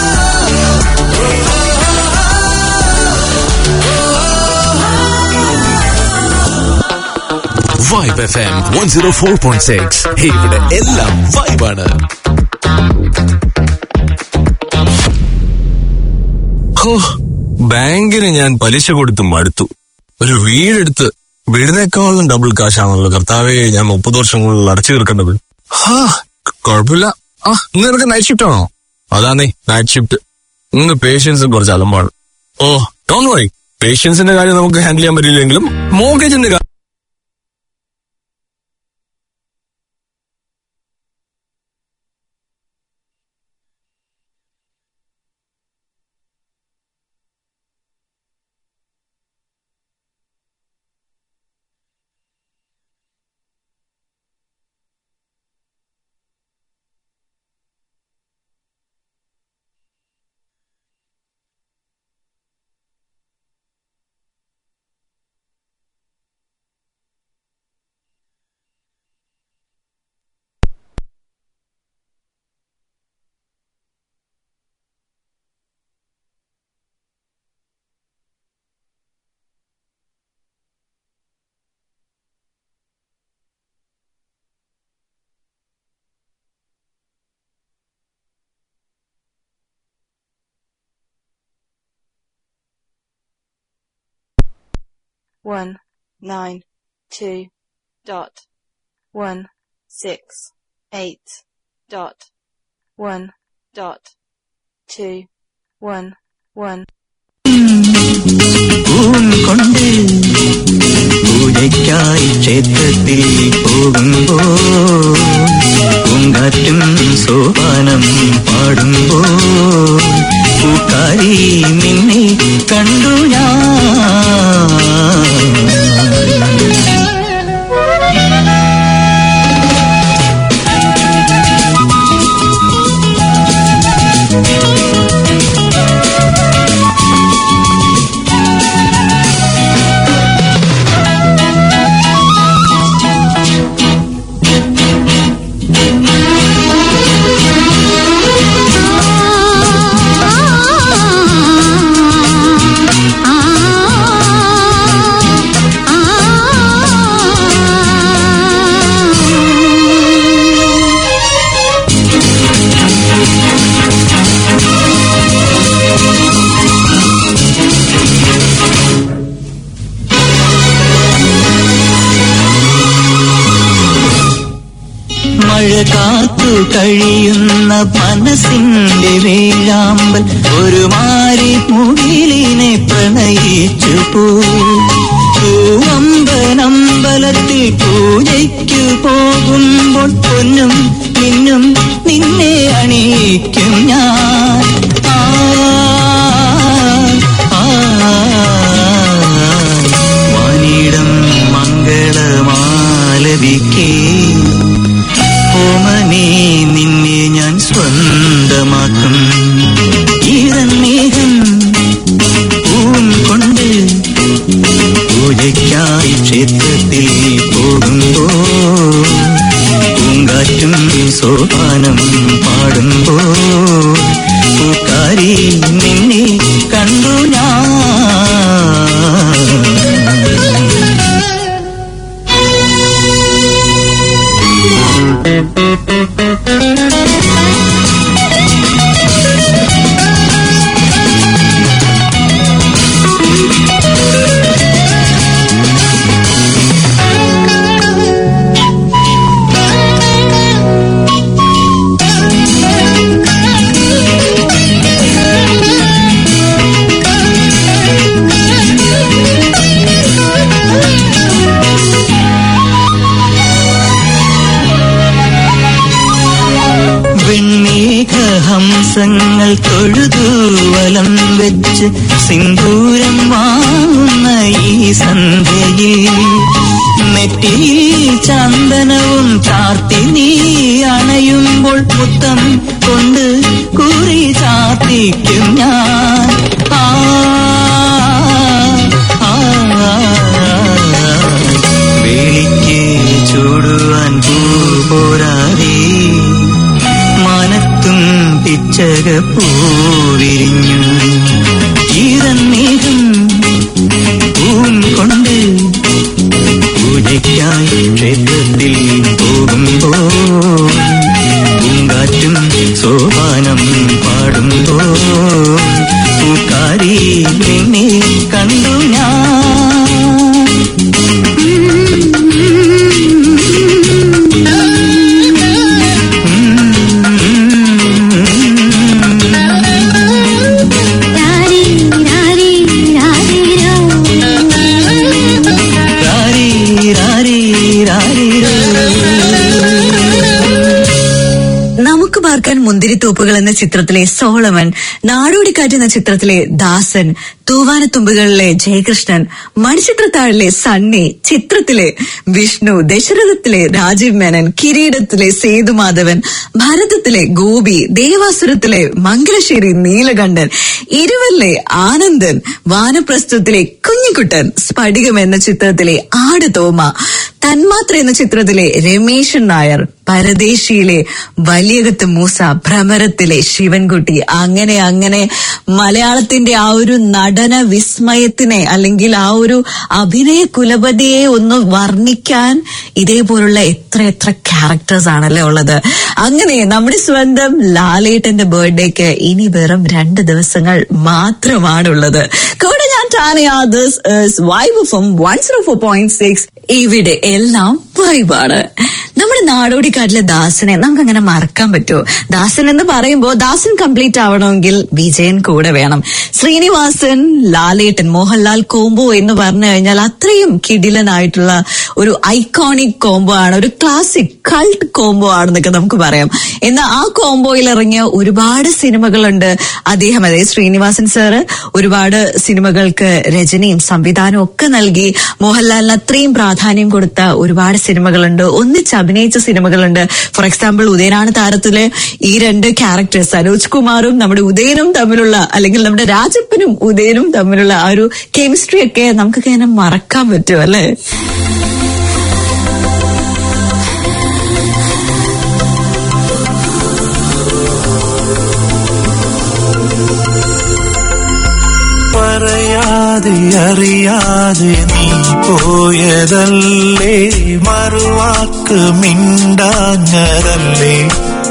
[SPEAKER 4] vibe F M one zero four point six ഇവിടെ എല്ലാം വൈബാണ്
[SPEAKER 11] ഹോ ബാങ്കിന് ഞാൻ പലിശ കൊടുത്ത് മടുത്തു ഒരു വീടെടുത്ത് വീടിനേക്കാളും ഡബിൾ കാശാണല്ലോ കർത്താവേ ഞാൻ മുപ്പത് വർഷം കൊണ്ട് അടച്ചു തീർക്കേണ്ടത് ഹാ കുഴപ്പമില്ല ആ ഇന്ന് നിനക്ക് നൈറ്റ് ഷിഫ്റ്റ് ആണോ അതാന്നേ നൈറ്റ് ഷിഫ്റ്റ് ഇന്ന് പേഷ്യൻസ് കുറച്ച് അലമ്പാണ് ഓ ഡോൺ വറി പേഷ്യൻസിന്റെ കാര്യം നമുക്ക് ഹാൻഡിൽ ചെയ്യാൻ പറ്റില്ലെങ്കിലും മോർഗേജിന്റെ കാര്യം
[SPEAKER 17] one nine two dot one six eight dot one dot two one one
[SPEAKER 6] കൊണ്ട് പൂജയ്ക്കായി ക്ഷേത്രത്തിൽ പോകുമ്പോ പൂങ്കാറ്റും സോപാനം പാടുമ്പോ പൂക്കാരി നിന്നെ കണ്ടു ഞാൻ മഴ കാത്തു കഴിയുന്ന മനസ്സിന്റെ വേഴാമ്പൽ ഒരു മാരി മുകിലിനെ പ്രണയിച്ചു പൂവമ്പനമ്പലത്തിൽ പൂജയ്ക്കു പോകുമ്പോൾ പൊന്നും പിന്നും നിന്നെ അണിയിക്കും ഞാൻ ആ, ആ, വാനിടം മംഗളമാലവിക്കേ ഓമനേ നിന്നെ ഞാൻ സ്വന്തമാക്കും ഈറന്നേഹം പൂം കൊണ്ട് പൂജയ്ക്കായി ക്ഷേത്രത്തിൽ പോകുമ്പോ പൂങ്കാറ്റും സോപാനം പാടുമ്പോ പൂക്കാരി നിന്നെ കണ്ടു ഞാൻ വെണ്ണീകഹംസങ്ങൾ തൊഴുതു വലം വെച്ച് സിന്ദൂരം വാങ്ങുന്ന ഈ സന്ധ്യയിൽ നെറ്റിയിൽ ചന്ദനവും ചാർത്തി നീ അണയുമ്പോൾ മുത്തം കൊണ്ട് കുറി ചാർത്തിക്കും ഞാൻ ആ ആ, വേലിക്ക് ചൂടുവാൻ പൂ പോരാതെ മാനത്തും പിച്ചക പൂവിരിഞ്ഞു ഈറന്നേഹം പൂം കൊണ്ട് പൂജയ്ക്കായി ക്ഷേത്രത്തിൽ പോകുമ്പോ പൂങ്കാറ്റും സോപാനം പാടുമ്പോ പൂക്കാരി നിന്നെ കണ്ടു ഞാൻ
[SPEAKER 5] എന്ന ചിത്രത്തിലെ സോളമൻ നാടോടിക്കാറ്റ് എന്ന ചിത്രത്തിലെ ദാസൻ തൂവാനത്തുമ്പുകളിലെ ജയകൃഷ്ണൻ മണിച്ചിത്രത്താഴിലെ സണ്ണി ചിത്രത്തിലെ വിഷ്ണു ദശരഥത്തിലെ രാജീവ് മേനൻ കിരീടത്തിലെ സേതുമാധവൻ ഭാരതത്തിലെ ഗോപി ദേവാസുരത്തിലെ മംഗലശ്ശേരി നീലകണ്ഠൻ ഇരുവരിലെ ആനന്ദൻ വാനപ്രസ്ഥത്തിലെ കുഞ്ഞിക്കുട്ടൻ സ്ഫടികം എന്ന ചിത്രത്തിലെ ആട് തോമ തന്മാത്ര എന്ന ചിത്രത്തിലെ രമേശൻ നായർ പരദേശിയിലെ വലിയകത്ത് മൂസ ഭ്രമരത്തിലെ ശിവൻകുട്ടി അങ്ങനെ അങ്ങനെ മലയാളത്തിന്റെ ആ ഒരു നടന വിസ്മയത്തിനെ അല്ലെങ്കിൽ ആ ഒരു അഭിനയ കുലപതിയെ ഒന്ന് വർണ്ണിക്കാൻ ഇതേപോലുള്ള എത്ര എത്ര ക്യാരക്ടേഴ്സ് ആണല്ലേ ഉള്ളത് അങ്ങനെ നമ്മുടെ സ്വന്തം ലാലേട്ടന്റെ ബർത്ത്ഡേക്ക് ഇനി വെറും രണ്ട് ദിവസങ്ങൾ മാത്രമാണുള്ളത് കൂടെ ഞാൻ Tanya this vibe from one zero four point six ഇവിടെ എല്ലാം വൈബാണ് നമ്മുടെ നാടോടിക്കാട്ടിലെ ദാസനെ നമുക്ക് അങ്ങനെ മറക്കാൻ പറ്റുമോ ദാസൻ എന്ന് പറയുമ്പോൾ ദാസൻ കംപ്ലീറ്റ് ആവണമെങ്കിൽ വിജയൻ കൂടെ വേണം ശ്രീനിവാസൻ ലാലേട്ടൻ മോഹൻലാൽ കോംബോ എന്ന് പറഞ്ഞു കഴിഞ്ഞാൽ അത്രയും കിടിലനായിട്ടുള്ള ഒരു ഐക്കോണിക് കോംബോ ആണ് ഒരു ക്ലാസിക് കൾട്ട് കോംബോ ആണെന്നൊക്കെ നമുക്ക് പറയാം എന്നാൽ ആ കോംബോയിൽ ഇറങ്ങിയ ഒരുപാട് സിനിമകളുണ്ട് അദ്ദേഹം അതായത് ശ്രീനിവാസൻ സാറ് ഒരുപാട് സിനിമകൾക്ക് രചനയും സംവിധാനവും ഒക്കെ നൽകി മോഹൻലാലിന് അത്രയും പ്രാധാന്യം കൊടുത്ത ഒരുപാട് സിനിമകളുണ്ട് ഒന്നിച്ച് അഭിനയിച്ച സിനിമകളുണ്ട് ഫോർ എക്സാമ്പിൾ ഉദയനാണ് താരത്തിലെ ഈ രണ്ട് ക്യാരക്ടേഴ്സ് സരോജ് കുമാറും നമ്മുടെ ഉദയനും തമ്മിലുള്ള അല്ലെങ്കിൽ നമ്മുടെ രാജപ്പനും ഉദയനും തമ്മിലുള്ള ആ ഒരു കെമിസ്ട്രി ഒക്കെ നമുക്കൊക്കെ ഇങ്ങനെ മറക്കാൻ പറ്റും അല്ലെ
[SPEAKER 8] പറയാതെ അറിയാതെ നീ പോയതല്ലേ മറുവാക്ക് മിണ്ടാഞ്ഞതല്ലേ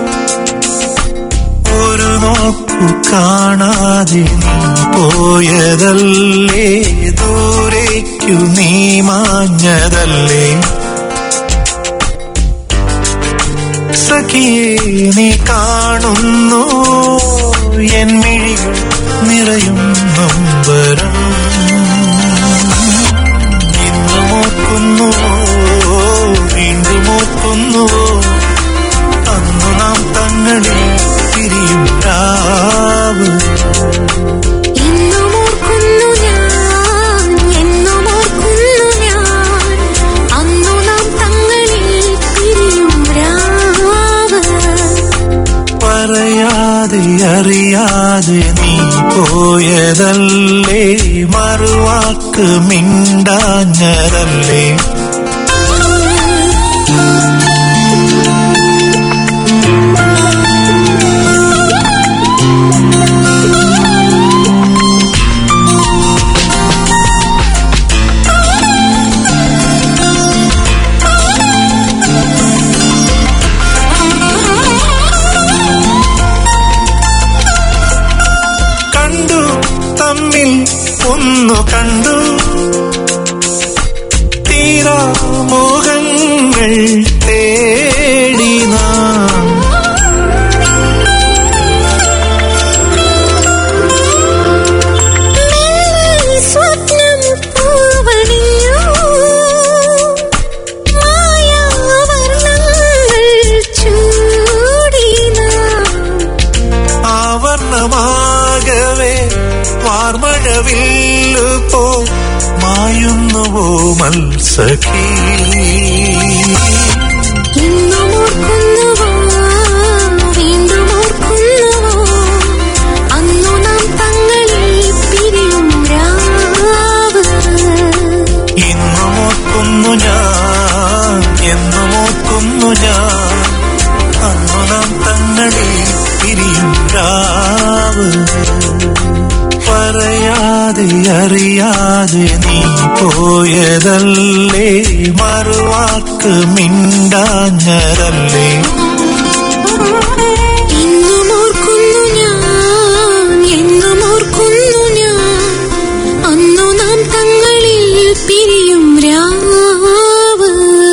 [SPEAKER 8] ഒരു നോക്കു കാണാതെ നീ പോയതല്ലേ ദൂരേക്കു നീ മാഞ്ഞതല്ലേ സഖിയെ നീ കാണുന്നു എൻ മിഴികൾ നിറയും നൊമ്പരം ഇന്നും ഓർക്കുന്നു വീണ്ടും ഓർക്കുന്നു അന്നു നാം തങ്ങളിൽ തിരിയും രാവ്
[SPEAKER 13] ഇന്നും ഓർക്കുന്നു ഞാൻ എന്നും ഓർക്കുന്നു ഞാൻ അന്നു നാം തങ്ങളിൽ പിരിയും രാവ്
[SPEAKER 8] പറയാതെ അറിയാതെ നീ പോയതല്ലേ മറുവാക്ക് മിണ്ടാഞ്ഞതല്ലേ കണ്ടു തമ്മിൽ ഒന്നു കണ്ടു തീരാ മോഹങ്ങൾ തേടി നാം
[SPEAKER 13] മെല്ലെ സ്വപ്നം പൂവണിഞ്ഞു മായാവർണ്ണങ്ങൾ ചൂടി നാം
[SPEAKER 8] ആവർണമാകവേ വാർമഴവില്ലു പോ മായുന്നുവോ മത്സഖീ
[SPEAKER 13] ഇന്നും ഓർക്കുന്നുവോ വീണ്ടും ഓർക്കുന്നുവോ അന്നു നാം തങ്ങളിൽ പിരിയും രാവ്
[SPEAKER 8] ഇന്നും ഓർക്കുന്നു ഞാൻ എന്നും ഓർക്കുന്നു ഞാൻ അന്നു നാം തങ്ങളിൽ പിരിയും രാവ് പറയാതെ അറിയാതെ നീ പോയതല്ലേ മറുവാക്ക് മിണ്ടാഞ്ഞതല്ലേ
[SPEAKER 13] ഇന്നും ഓർക്കുന്നു ഞാൻ എന്നും ഓർക്കുന്നു ഞാൻ അന്നു നാം തങ്ങളിൽ പിരിയും രാവ്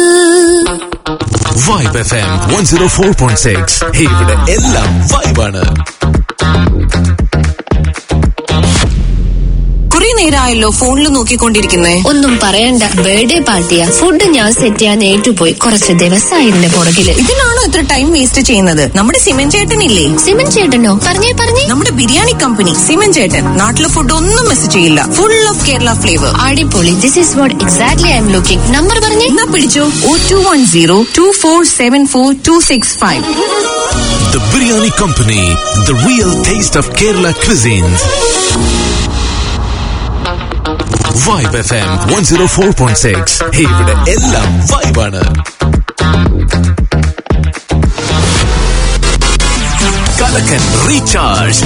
[SPEAKER 4] vibe F M one zero four point six ഇവിടെ എല്ലാം വൈബാണ്
[SPEAKER 12] കുറെ നേരമായല്ലോ ഫോണിൽ നോക്കിക്കൊണ്ടിരിക്കുന്നേ
[SPEAKER 10] ഒന്നും പറയണ്ട ബർത്ത്ഡേ പാർട്ടിയാ ഫുഡ് ഞാൻ സെറ്റ് ചെയ്യാൻ ഏറ്റുപോയി കുറച്ച് ദിവസമായി ഇതിന്റെ പുറകില്
[SPEAKER 12] ഇതിനാണോ ഇത്ര ടൈം വേസ്റ്റ് ചെയ്യുന്നത് നമ്മുടെ സിമൻ ചേട്ടനില്ലേ
[SPEAKER 10] സിമൻ ചേട്ടനോ പറഞ്ഞേ പറഞ്ഞേ
[SPEAKER 12] നമ്മുടെ ബിരിയാണി കമ്പനി സിമൻ ചേട്ടൻ നാട്ടിലെ ഫുഡ് ഒന്നും മിസ് ചെയ്യില്ല ഫുൾ ഓഫ് കേരള ഫ്ലേവർ
[SPEAKER 10] അടിപൊളി this is what exactly I M looking number പറഞ്ഞേ
[SPEAKER 12] എന്നാ പിടിച്ചോ ഓ two one zero two four seven four two six five
[SPEAKER 4] The Biryani Company, the real taste of Kerala cuisines. Vibe FM 104.6. ഇവിടെ എല്ലാം വൈബാണ് കലക്കൻ recharge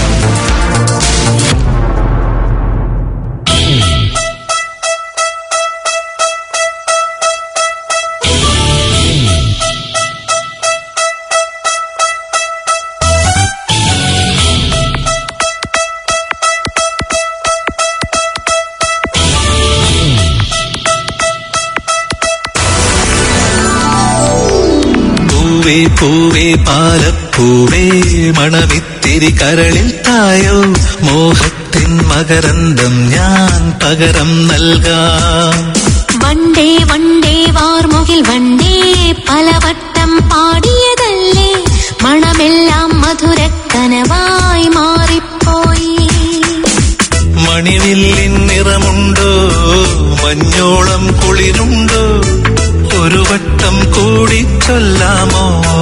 [SPEAKER 6] പൂവേ പൂവേ പാലപ്പൂവേ മണമിത്തിരി കരളിൽ തായോ മോഹത്തിൻ മകരന്തം ഞാൻ പകരം നൽകാം
[SPEAKER 9] വണ്ടേ വണ്ടേ വാർമുകിൽ വണ്ടേ പലവട്ടം പാടിയതല്ലേ മണമെല്ലാം മധുരക്കനവായി മാറിപ്പോയി
[SPEAKER 6] മണിവില്ലിൻ നിറമുണ്ടോ മഞ്ഞോളം കുളിരുണ്ടോ ഒരു വട്ടം കൂടി ചൊല്ലാമോ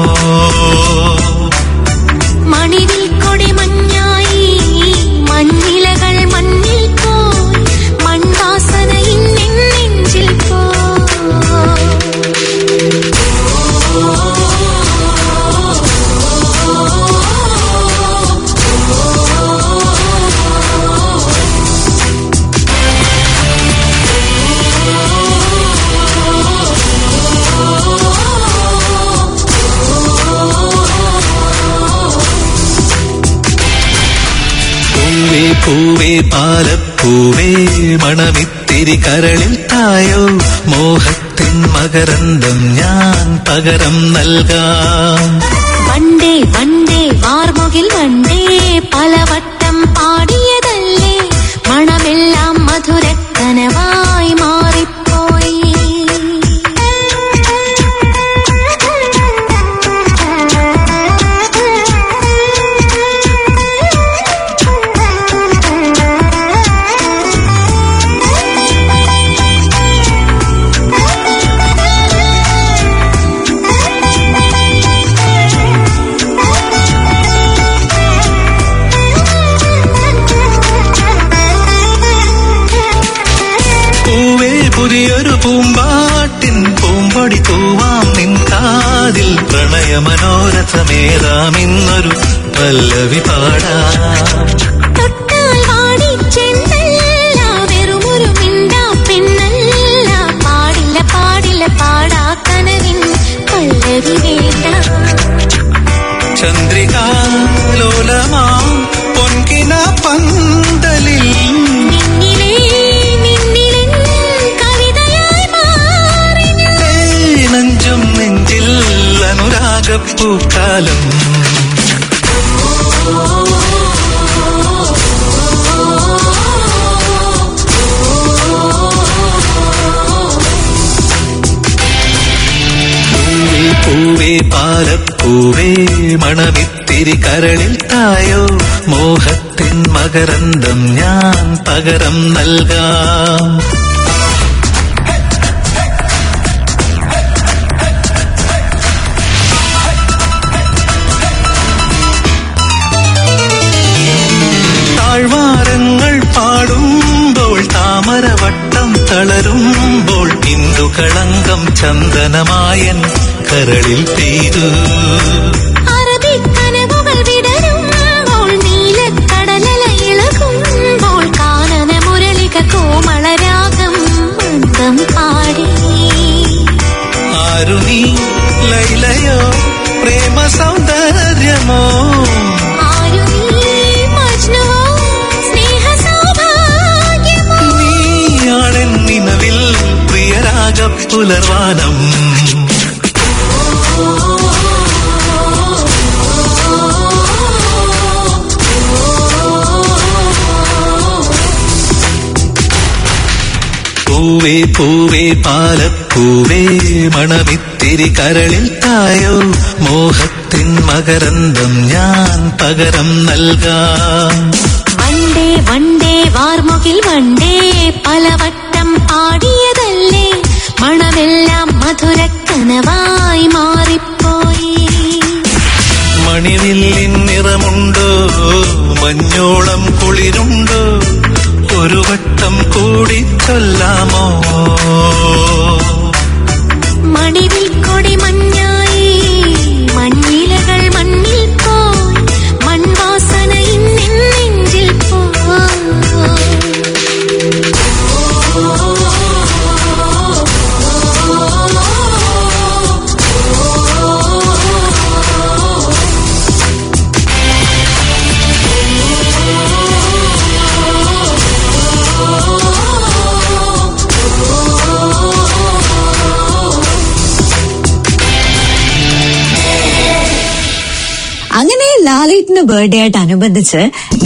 [SPEAKER 9] മണിവിൽ കൊടി മഞ്ഞായി മഞ്ഞിലകൾ മണ്ണിൽ പോയി മൺവാസന ഇന്നെൻ നെഞ്ചിൽ പോയി
[SPEAKER 6] പൂവേ പൂവേ പാലപ്പൂവേ മണമിത്തിരി കരളിൽ തായോ മോഹത്തിൻ മകരന്തം ഞാൻ പകരം നൽകാം
[SPEAKER 9] വണ്ടേ വണ്ടേ വാർമുകിൽ വണ്ടേ പലവട്ടം പാടിയതല്ലേ മണമെല്ലാം മധുരക്കനവായി മാറിപ്പോയി
[SPEAKER 6] പൂവേ പുതിയൊരു പൂമ്പാട്ടിൻ പൂമ്പൊടി തൂവാം നിൻ കാതിൽ പ്രണയമനോരഥമേറാം ഇന്നൊരു പല്ലവി പാടാം
[SPEAKER 9] തൊട്ടാൽ വാടി ചെന്നല്ല വെറുമൊരു മിണ്ടാ പെണ്ണല്ല പാടില്ല പാടില്ല പാടാ കനവിൻ പല്ലവി വേണ്ട
[SPEAKER 6] ചന്ദ്രികാലോലമാം പൊൻകിന പന്തലിൽ
[SPEAKER 9] നിന്നിലേ നിന്നിലെൻ കവിതയായി മാറി ഞാൻ.
[SPEAKER 6] നെഞ്ചും നെഞ്ചിൽ അനുരാഗപ്പൂക്കാലം പൂവേ പൂവേ പാലപ്പൂവേ മണമിത്തിരി കരളിൽ തായോ മോഹത്തിൻ മകരന്തം ഞാൻ പകരം നൽകാം താഴ്വാരങ്ങൾ പാടുമ്പോൾ താമരവട്ടം തളരുമ്പോൾ ഇന്ദുകളങ്കം ചന്ദനമായൻ കരളിൽ പെയ്തു
[SPEAKER 9] അറബിക്കനവുകൾ വിടരുമ്പോൾ നീലക്കടലല ഇളകുമ്പോൾ കാനന മുരളിക കോമളരാഗം മന്ദം പാടി
[SPEAKER 6] ആരു നീ ലൈലയോ പ്രേമ സൗന്ദര്യമോ
[SPEAKER 9] ആരു നീ മജ്നുവോ സ്നേഹ സൗഭാഗ്യമോ
[SPEAKER 6] നീയാണെൻ നിലവിൽ പ്രിയരാഗ പുലർവാനം പൂവേ പൂവേ പാലപ്പൂവേ മണമിത്തിരി കരളിൽ തായോ മോഹത്തിൻ മകരന്തം ഞാൻ പകരം നൽകാം
[SPEAKER 9] വണ്ടേ വണ്ടേ വാർമുകിൽ വണ്ടേ പലവട്ടം പാടിയതല്ലേ മണമെല്ലാം മധുരക്കനവായി മാറിപ്പോയി
[SPEAKER 6] മണിവില്ലിൻ നിറമുണ്ടോ മഞ്ഞോളം കുളിരുണ്ടോ ഒരു വട്ടം കൂടി ചൊല്ലാമോ
[SPEAKER 9] മണിവിൽ കൊടി മഞ്ഞായി മഞ്ഞിലകൾ മണ്ണിൽ പോയി മൺവാസന ഇന്നിൻ നെഞ്ചിൽ പോയി
[SPEAKER 5] അങ്ങനെ ലാലേട്ടിന്റെ ബർത്ത്ഡേ ആയിട്ട് അനുബന്ധിച്ച്